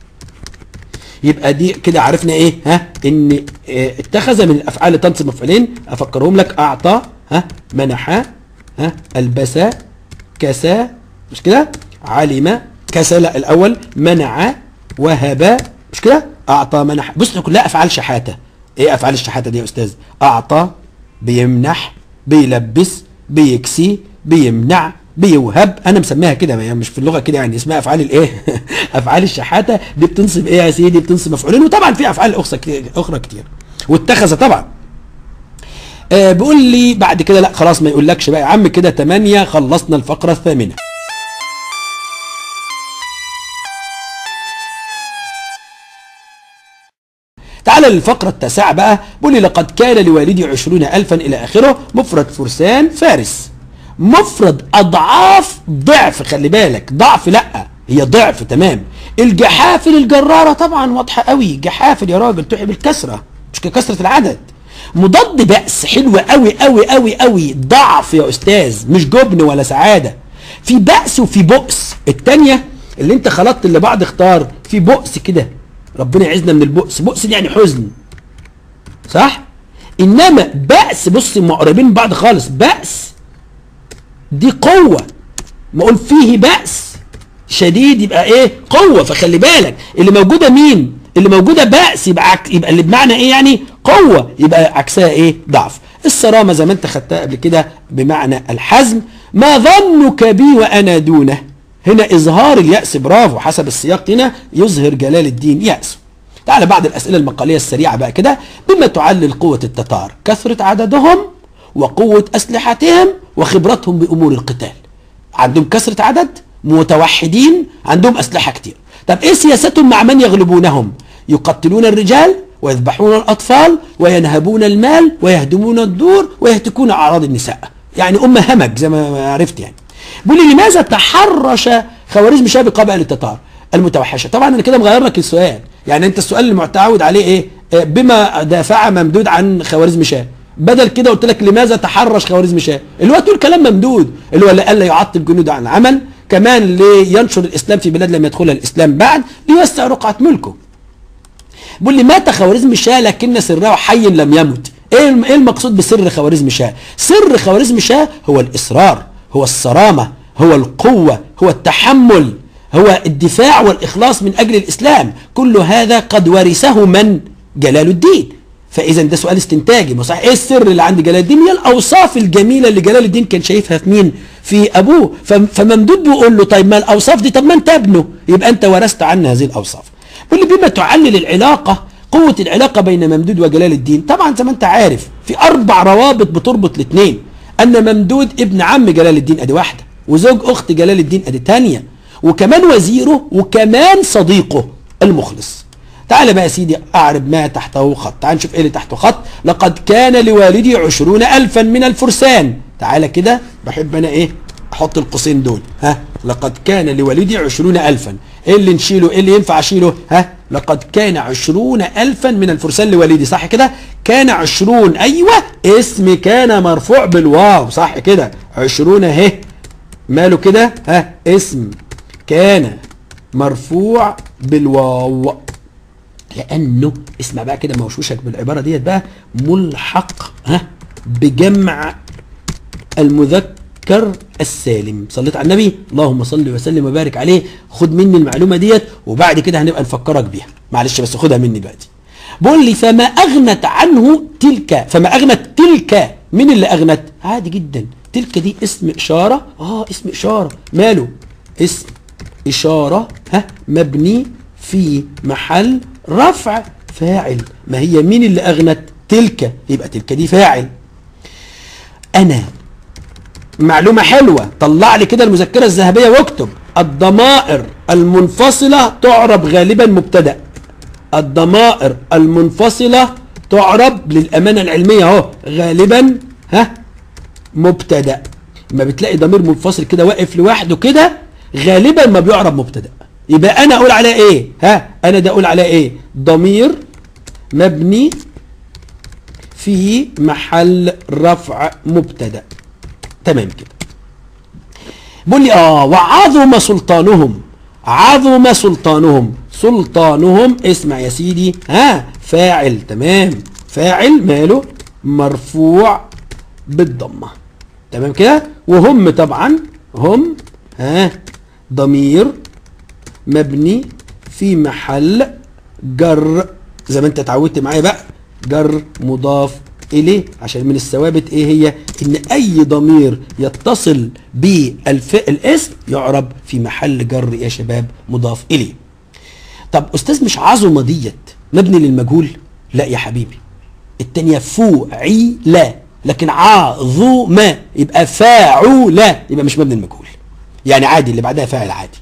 S1: يبقى دي كده عرفنا ايه ها ان اه اتخذ من الافعال اللي تنصب مفعولين افكرهم لك اعطى ها منح ها البس كسى مش كده علم كسى لا الاول منع وهب مش كده اعطى منح بص دي كلها افعال شحاته ايه افعال الشحاته دي يا استاذ اعطى بيمنح بيلبس بيكسي بيمنع بيوهب انا مسميها كده يعني مش في اللغه كده يعني اسمها افعال الايه افعال الشحاته دي بتنصب ايه يا سيدي بتنصب مفعولين وطبعا في افعال اخرى كتير اخرى كتير واتخذ طبعا آه بيقول لي بعد كده لا خلاص ما يقولكش بقى يا عم كده 8 خلصنا الفقره الثامنه تعال للفقرة التاسعة بقى بيقول لي لقد كان لوالدي عشرون ألفا إلى آخره مفرد فرسان فارس مفرد أضعاف ضعف خلي بالك ضعف لأ هي ضعف تمام الجحافل الجرارة طبعا واضحة قوي جحافل يا راجل تحب الكسرة مش ككسرة العدد مضاد بأس حلو قوي قوي قوي قوي ضعف يا أستاذ مش جبن ولا سعادة في بأس وفي بؤس التانية اللي انت خلطت اللي بعد اختار في بؤس كده ربنا يعزنا من البؤس بؤس دي يعني حزن صح انما بأس بص مقربين من بعض خالص بأس دي قوة ما اقول فيه بأس شديد يبقى ايه قوة فخلي بالك اللي موجودة مين اللي موجودة بأس يبقى عك... يبقى اللي بمعنى ايه يعني قوة يبقى عكسها ايه ضعف الصرامة زي ما انت خدتها قبل كده بمعنى الحزم ما ظنك بي وانا دونه هنا اظهار اليأس برافو حسب السياق هنا يظهر جلال الدين يأسه تعالى بعد الاسئله المقاليه السريعه بقى كده بما تعلل قوه التتار كثره عددهم وقوه اسلحتهم وخبرتهم بامور القتال عندهم كثره عدد متوحدين عندهم اسلحه كتير طب ايه سياستهم مع من يغلبونهم يقتلون الرجال ويذبحون الاطفال وينهبون المال ويهدمون الدور ويهتكون اعراض النساء يعني امه همج زي ما عرفت يعني بيقول لي لماذا تحرش خوارزم شاه بقبائل التتار المتوحشه طبعا انا كده مغير لك السؤال يعني انت السؤال المتعود عليه ايه آه، بما دافع ممدود عن خوارزم شاه بدل كده قلت لك لماذا تحرش خوارزم شاه اللي هو تقول كلام ممدود اللي هو الا يعطل جنوده عن العمل كمان لينشر الاسلام في بلاد لم يدخلها الاسلام بعد ليوسع رقعه ملكه بيقول لي مات خوارزم شاه لكن سره حي لم يمت ايه ايه المقصود بسر خوارزم شاه سر خوارزم شاه هو الاصرار هو الصرامه هو القوه هو التحمل هو الدفاع والإخلاص من أجل الإسلام كل هذا قد ورثه من جلال الدين فإذا ده سؤال استنتاجي ما صحيح إيه السر اللي عند جلال الدين هي الأوصاف الجميلة اللي جلال الدين كان شايفها في مين في أبوه فم- فممدود بيقول له طيب ما الأوصاف دي طب ما أنت ابنه يبقى أنت ورثت عنا هذه الأوصاف بيقول لي بما تعلل العلاقة قوة العلاقة بين ممدود وجلال الدين طبعا زي ما أنت عارف في أربع روابط بتربط الاثنين أن ممدود ابن عم جلال الدين أدي واحدة وزوج أخت جلال الدين أدي تانية وكمان وزيره وكمان صديقه المخلص تعال بقى يا سيدي أعرب ما تحته خط تعال نشوف إيه اللي تحته خط لقد كان لوالدي عشرون ألفا من الفرسان تعال كده بحب أنا إيه أحط القوسين دول ها لقد كان لوالدي عشرون ألفا إيه اللي نشيله إيه اللي ينفع أشيله ها لقد كان عشرون ألفا من الفرسان لوالدي صح كده كان عشرون أيوة اسم كان مرفوع بالواو صح كده عشرون اهي ماله كده ها اسم كان مرفوع بالواو لانه اسمع بقى كده موشوشك بالعباره ديت بقى ملحق ها بجمع المذكر السالم صليت على النبي اللهم صل وسلم وبارك عليه خد مني المعلومه ديت وبعد كده هنبقى نفكرك بيها معلش بس خدها مني بقى دي بقول لي فما اغنت عنه تلك فما اغنت تلك مين اللي اغنت عادي جدا تلك دي اسم اشاره اه اسم اشاره ماله اسم اشاره ها مبني في محل رفع فاعل ما هي مين اللي اغنت تلك يبقى تلك دي فاعل انا معلومة حلوة طلع لي كده المذكرة الذهبية واكتب الضمائر المنفصلة تعرب غالبا مبتدأ الضمائر المنفصلة تعرب للأمانة العلمية اهو غالبا ها مبتدأ ما بتلاقي ضمير منفصل كده واقف لوحده كده غالبا ما بيعرب مبتدأ يبقى أنا أقول عليه إيه ها أنا ده أقول عليه إيه ضمير مبني في محل رفع مبتدأ تمام كده بيقول لي اه وعظم سلطانهم عظم سلطانهم سلطانهم اسمع يا سيدي ها فاعل تمام فاعل ماله مرفوع بالضمه تمام كده وهم طبعا هم ها ضمير مبني في محل جر زي ما انت اتعودت معايا بقى جر مضاف اليه عشان من الثوابت ايه هي ان اي ضمير يتصل بالاسم يعرب في محل جر يا شباب مضاف اليه طب استاذ مش عظمه ديت مبني للمجهول لا يا حبيبي التانية فوعيلا لكن عظم يبقى فاعولا يبقى مش مبني المجهول يعني عادي اللي بعدها فاعل عادي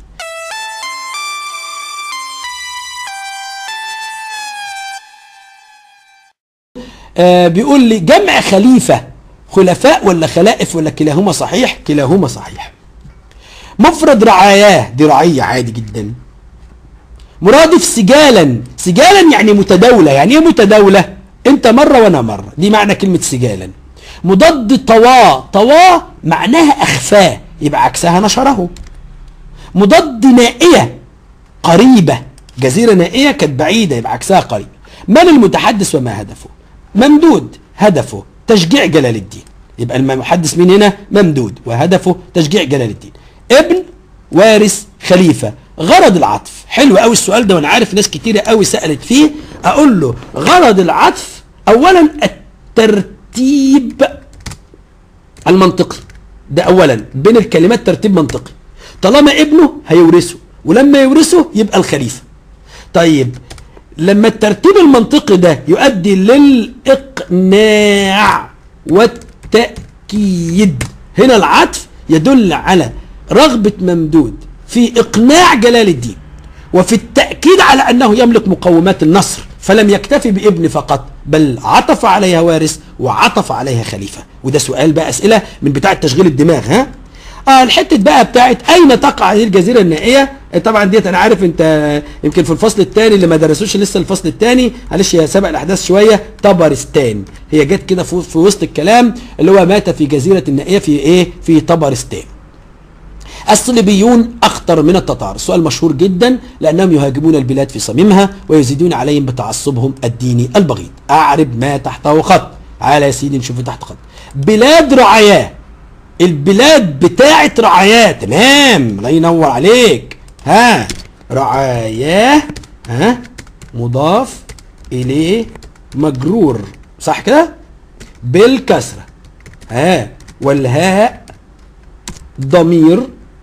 S1: آه بيقول لي جمع خليفة خلفاء ولا خلائف ولا كلاهما صحيح كلاهما صحيح مفرد رعاياه دي رعية عادي جدا مرادف سجالا سجالا يعني متداولة يعني ايه متداولة انت مرة وانا مرة دي معنى كلمة سجالا مضاد طواه طواه معناها اخفاه يبقى عكسها نشره مضاد نائية قريبة جزيرة نائية كانت بعيدة يبقى عكسها قريب من المتحدث وما هدفه ممدود هدفه تشجيع جلال الدين يبقى المحدث مين هنا ممدود وهدفه تشجيع جلال الدين ابن وارث خليفة غرض العطف حلو قوي السؤال ده وانا عارف ناس كتيرة قوي سألت فيه اقول له غرض العطف اولا الترتيب المنطقي ده اولا بين الكلمات ترتيب منطقي طالما ابنه هيورثه ولما يورثه يبقى الخليفة طيب لما الترتيب المنطقي ده يؤدي للإقناع والتأكيد هنا العطف يدل على رغبة ممدود في إقناع جلال الدين وفي التأكيد على أنه يملك مقومات النصر فلم يكتفي بابن فقط بل عطف عليها وارث وعطف عليها خليفة وده سؤال بقى أسئلة من بتاعة تشغيل الدماغ ها اه الحته بقى بتاعت اين تقع هذه الجزيره النائيه طبعا ديت انا عارف انت يمكن في الفصل الثاني اللي ما درسوش لسه الفصل الثاني معلش يا سبق الاحداث شويه طبرستان هي جت كده في في وسط الكلام اللي هو مات في جزيره النائيه في ايه في طبرستان الصليبيون اخطر من التتار السؤال مشهور جدا لانهم يهاجمون البلاد في صميمها ويزيدون عليهم بتعصبهم الديني البغيض اعرب ما تحته خط على يا سيدي نشوف تحت خط بلاد رعاياه البلاد بتاعه رعاياه تمام الله ينور عليك ها رعاياه ها مضاف اليه مجرور صح كده بالكسره ها والهاء ضمير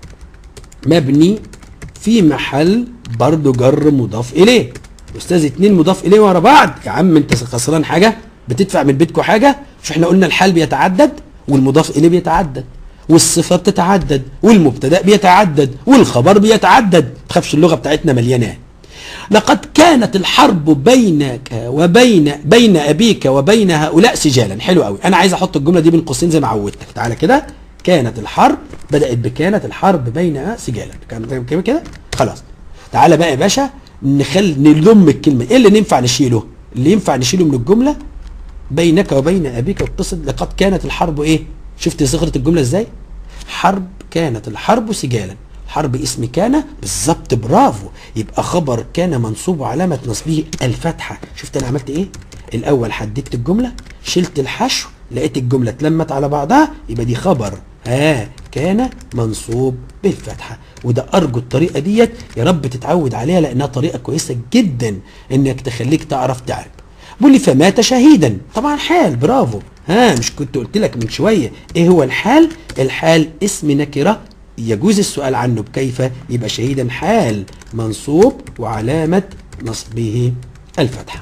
S1: مبني في محل برضه جر مضاف اليه استاذ اتنين مضاف اليه ورا بعض يا عم انت خسران حاجه بتدفع من بيتكم حاجه مش احنا قلنا الحال بيتعدد والمضاف اليه بيتعدد والصفه بتتعدد والمبتدا بيتعدد والخبر بيتعدد تخافش اللغه بتاعتنا مليانه لقد كانت الحرب بينك وبين بين ابيك وبين هؤلاء سجالا حلو قوي انا عايز احط الجمله دي بين قوسين زي ما عودتك تعالى كده كانت الحرب بدات بكانت الحرب بين سجالا كانت كده كده خلاص تعالى بقى يا باشا نخل نلم الكلمه ايه اللي ينفع نشيله اللي ينفع نشيله من الجمله بينك وبين ابيك اقتصد لقد كانت الحرب ايه شفت صيغه الجمله ازاي حرب كانت الحرب سجالا حرب اسم كان بالظبط برافو يبقى خبر كان منصوب علامة نصبه الفتحة شفت انا عملت ايه الاول حددت الجملة شلت الحشو لقيت الجملة اتلمت على بعضها يبقى دي خبر ها كان منصوب بالفتحة وده ارجو الطريقة ديت يا رب تتعود عليها لانها طريقة كويسة جدا انك تخليك تعرف تعرف بيقول لي فمات شهيدا طبعا حال برافو ها مش كنت قلت لك من شوية ايه هو الحال الحال اسم نكرة يجوز السؤال عنه بكيف يبقى شهيدا حال منصوب وعلامة نصبه الفتحة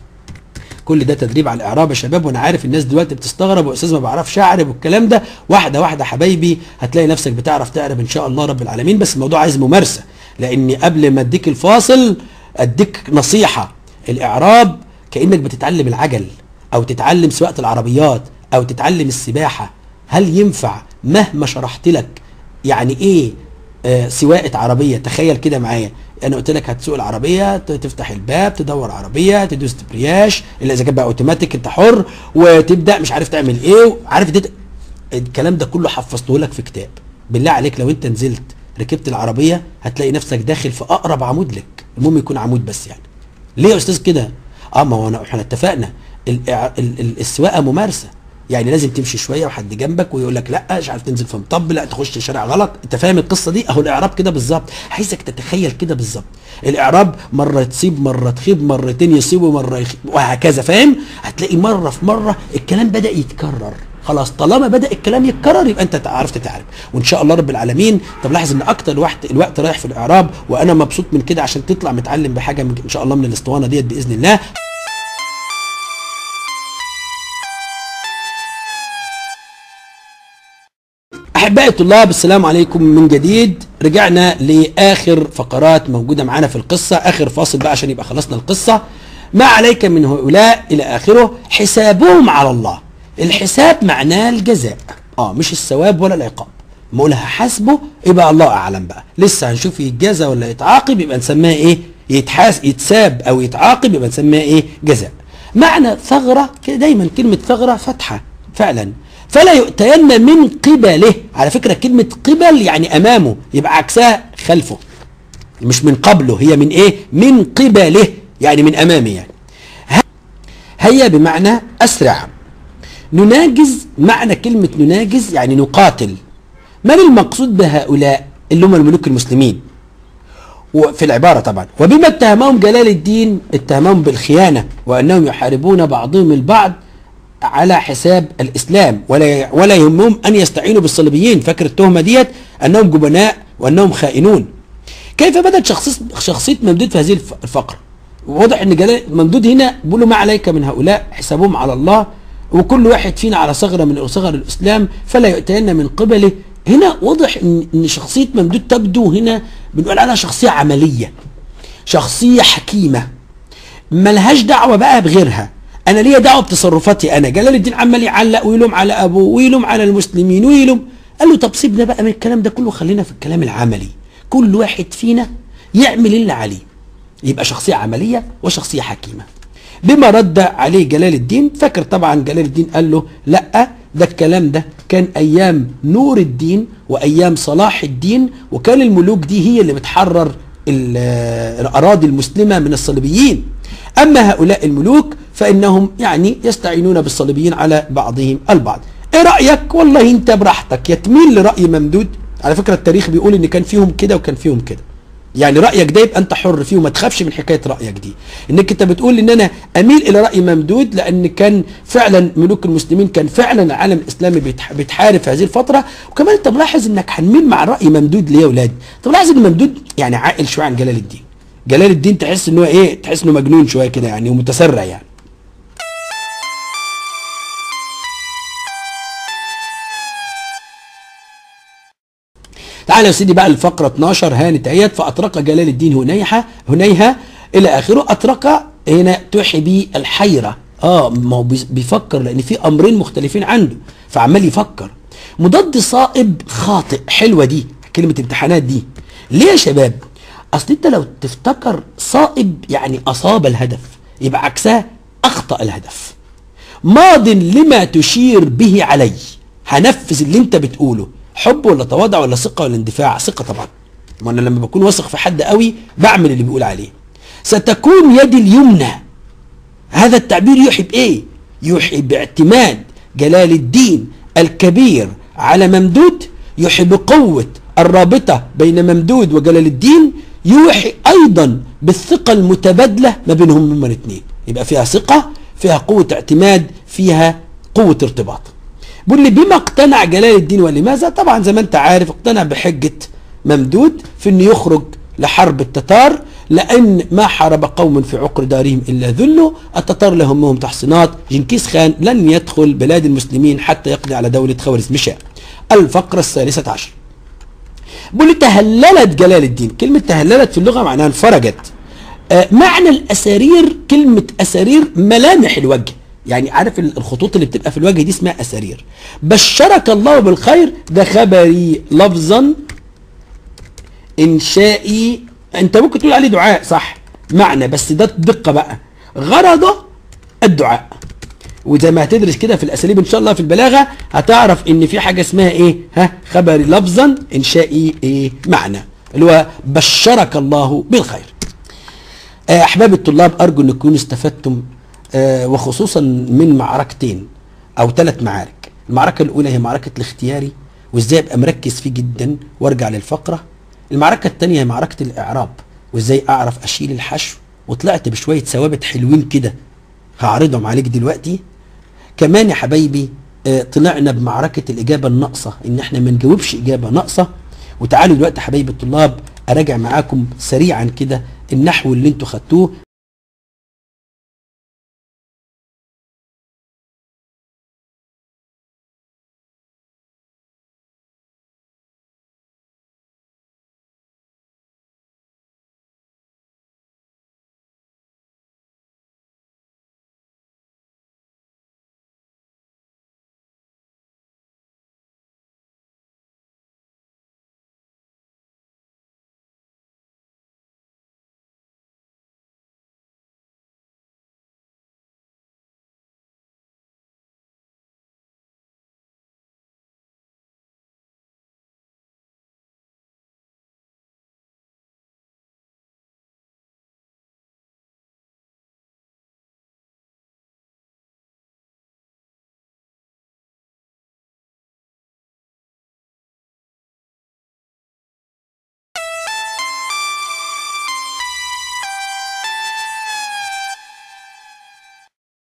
S1: كل ده تدريب على الاعراب يا شباب وانا عارف الناس دلوقتي بتستغرب واستاذ ما بعرفش اعرب والكلام ده واحده واحده حبايبي هتلاقي نفسك بتعرف تعرب ان شاء الله رب العالمين بس الموضوع عايز ممارسه لاني قبل ما اديك الفاصل اديك نصيحه الاعراب كانك بتتعلم العجل او تتعلم سواقه العربيات او تتعلم السباحه هل ينفع مهما شرحت لك يعني ايه آه سواقه عربيه تخيل كده معايا انا قلت لك هتسوق العربيه تفتح الباب تدور عربيه تدوس تبرياش الا اذا كان بقى اوتوماتيك انت حر وتبدا مش عارف تعمل ايه عارف ده الكلام ده كله حفظته لك في كتاب بالله عليك لو انت نزلت ركبت العربيه هتلاقي نفسك داخل في اقرب عمود لك المهم يكون عمود بس يعني ليه يا استاذ كده اه ما هو انا احنا اتفقنا السواقه ممارسه يعني لازم تمشي شويه وحد جنبك ويقول لك لا مش عارف تنزل في مطب لا تخش شارع غلط انت فاهم القصه دي اهو الاعراب كده بالظبط عايزك تتخيل كده بالظبط الاعراب مره تصيب مره تخيب مرتين يصيب ومره يخيب وهكذا فاهم هتلاقي مره في مره الكلام بدا يتكرر خلاص طالما بدا الكلام يتكرر يبقى انت عرفت تعرف وان شاء الله رب العالمين طب لاحظ ان اكتر الوقت الوقت رايح في الاعراب وانا مبسوط من كده عشان تطلع متعلم بحاجه من ان شاء الله من الاسطوانه ديت باذن الله احبائي الطلاب السلام عليكم من جديد رجعنا لاخر فقرات موجوده معانا في القصه اخر فاصل بقى عشان يبقى خلصنا القصه ما عليك من هؤلاء الى اخره حسابهم على الله الحساب معناه الجزاء اه مش الثواب ولا العقاب ما اقولها حاسبه يبقى الله اعلم بقى لسه هنشوف يتجازى ولا يتعاقب يبقى نسميها ايه يتحاس يتساب او يتعاقب يبقى نسميها ايه جزاء معنى ثغره كده دايما كلمه ثغره فتحه فعلا فلا يؤتين من قبله على فكرة كلمة قبل يعني أمامه يبقى عكسها خلفه مش من قبله هي من إيه من قبله يعني من أمامه يعني هيا بمعنى أسرع نناجز معنى كلمة نناجز يعني نقاتل من المقصود بهؤلاء اللي هم الملوك المسلمين وفي العبارة طبعا وبما اتهمهم جلال الدين اتهمهم بالخيانة وأنهم يحاربون بعضهم البعض على حساب الاسلام ولا ولا يهمهم ان يستعينوا بالصليبيين فاكر التهمه ديت انهم جبناء وانهم خائنون كيف بدات شخصيه شخصيه ممدود في هذه الفقره واضح ان جلال ممدود هنا بيقولوا ما عليك من هؤلاء حسابهم على الله وكل واحد فينا على ثغره من صغر الاسلام فلا يؤتين من قبله هنا واضح ان إن شخصيه ممدود تبدو هنا بنقول عليها شخصيه عمليه شخصيه حكيمه ملهاش دعوه بقى بغيرها انا ليا دعوه بتصرفاتي انا جلال الدين عمال يعلق ويلوم على ابوه ويلوم على المسلمين ويلوم قال له طب سيبنا بقى من الكلام ده كله خلينا في الكلام العملي كل واحد فينا يعمل اللي عليه يبقى شخصيه عمليه وشخصيه حكيمه بما رد عليه جلال الدين فاكر طبعا جلال الدين قال له لا ده الكلام ده كان ايام نور الدين وايام صلاح الدين وكان الملوك دي هي اللي بتحرر ال- الاراضي المسلمه من الصليبيين اما هؤلاء الملوك فانهم يعني يستعينون بالصليبيين على بعضهم البعض ايه رايك والله انت براحتك يا تميل لراي ممدود على فكره التاريخ بيقول ان كان فيهم كده وكان فيهم كده يعني رايك ده يبقى انت حر فيه وما تخافش من حكايه رايك دي انك انت بتقول ان انا اميل الى راي ممدود لان كان فعلا ملوك المسلمين كان فعلا العالم الاسلامي بيتح- بيتحارب في هذه الفتره وكمان انت ملاحظ انك هنميل مع راي ممدود ليه يا اولاد طب ملاحظ ان ممدود يعني عاقل شويه عن جلال الدين جلال الدين تحس ان هو ايه تحس انه مجنون شويه كده يعني ومتسرع يعني تعال يا سيدي بقى الفقرة 12 هانت اهيت فأطرق جلال الدين هنيحة هنيها إلى آخره أطرق هنا توحي بيه الحيرة اه ما هو بيس- بيفكر لأن في أمرين مختلفين عنده فعمال يفكر مضاد صائب خاطئ حلوة دي كلمة امتحانات دي ليه يا شباب؟ أصل أنت لو تفتكر صائب يعني أصاب الهدف يبقى عكسها أخطأ الهدف ماض لما تشير به علي هنفذ اللي انت بتقوله حب ولا تواضع ولا ثقه ولا اندفاع ثقه طبعا ما انا لما بكون واثق في حد قوي بعمل اللي بيقول عليه ستكون يدي اليمنى هذا التعبير يوحي بايه يوحي باعتماد جلال الدين الكبير على ممدود يوحي بقوه الرابطه بين ممدود وجلال الدين يوحي ايضا بالثقه المتبادله ما بينهم هما الاثنين يبقى فيها ثقه فيها قوه اعتماد فيها قوه ارتباط بيقول لي بما اقتنع جلال الدين ولماذا طبعا زي ما انت عارف اقتنع بحجه ممدود في انه يخرج لحرب التتار لان ما حارب قوم في عقر دارهم الا ذلوا التتار لهمهم تحصينات جنكيز خان لن يدخل بلاد المسلمين حتى يقضي على دوله خوارزمشاه الفقره الثالثه عشر بيقول لي تهللت جلال الدين كلمة تهللت في اللغة معناها انفرجت آه معنى الأسارير كلمة أسارير ملامح الوجه يعني عارف ال- الخطوط اللي بتبقى في الوجه دي اسمها أسارير بشرك الله بالخير ده خبري لفظا إنشائي أنت ممكن تقول عليه دعاء صح معنى بس ده الدقة بقى غرضه الدعاء وزي ما هتدرس كده في الاساليب ان شاء الله في البلاغه هتعرف ان في حاجه اسمها ايه ها خبري لفظا انشائي ايه معنى اللي هو بشرك الله بالخير آه، احباب الطلاب ارجو ان تكونوا استفدتم آه، وخصوصا من معركتين او ثلاث معارك المعركه الاولى هي معركه الاختياري وازاي ابقى مركز فيه جدا وارجع للفقره المعركه الثانيه هي معركه الاعراب وازاي اعرف اشيل الحشو وطلعت بشويه ثوابت حلوين كده هعرضهم عليك دلوقتي كمان يا حبايبي آه، طلعنا بمعركة الإجابة الناقصة إن إحنا ما نجاوبش إجابة ناقصة وتعالوا دلوقتي حبايبي الطلاب أراجع معاكم سريعا كده النحو اللي انتوا خدتوه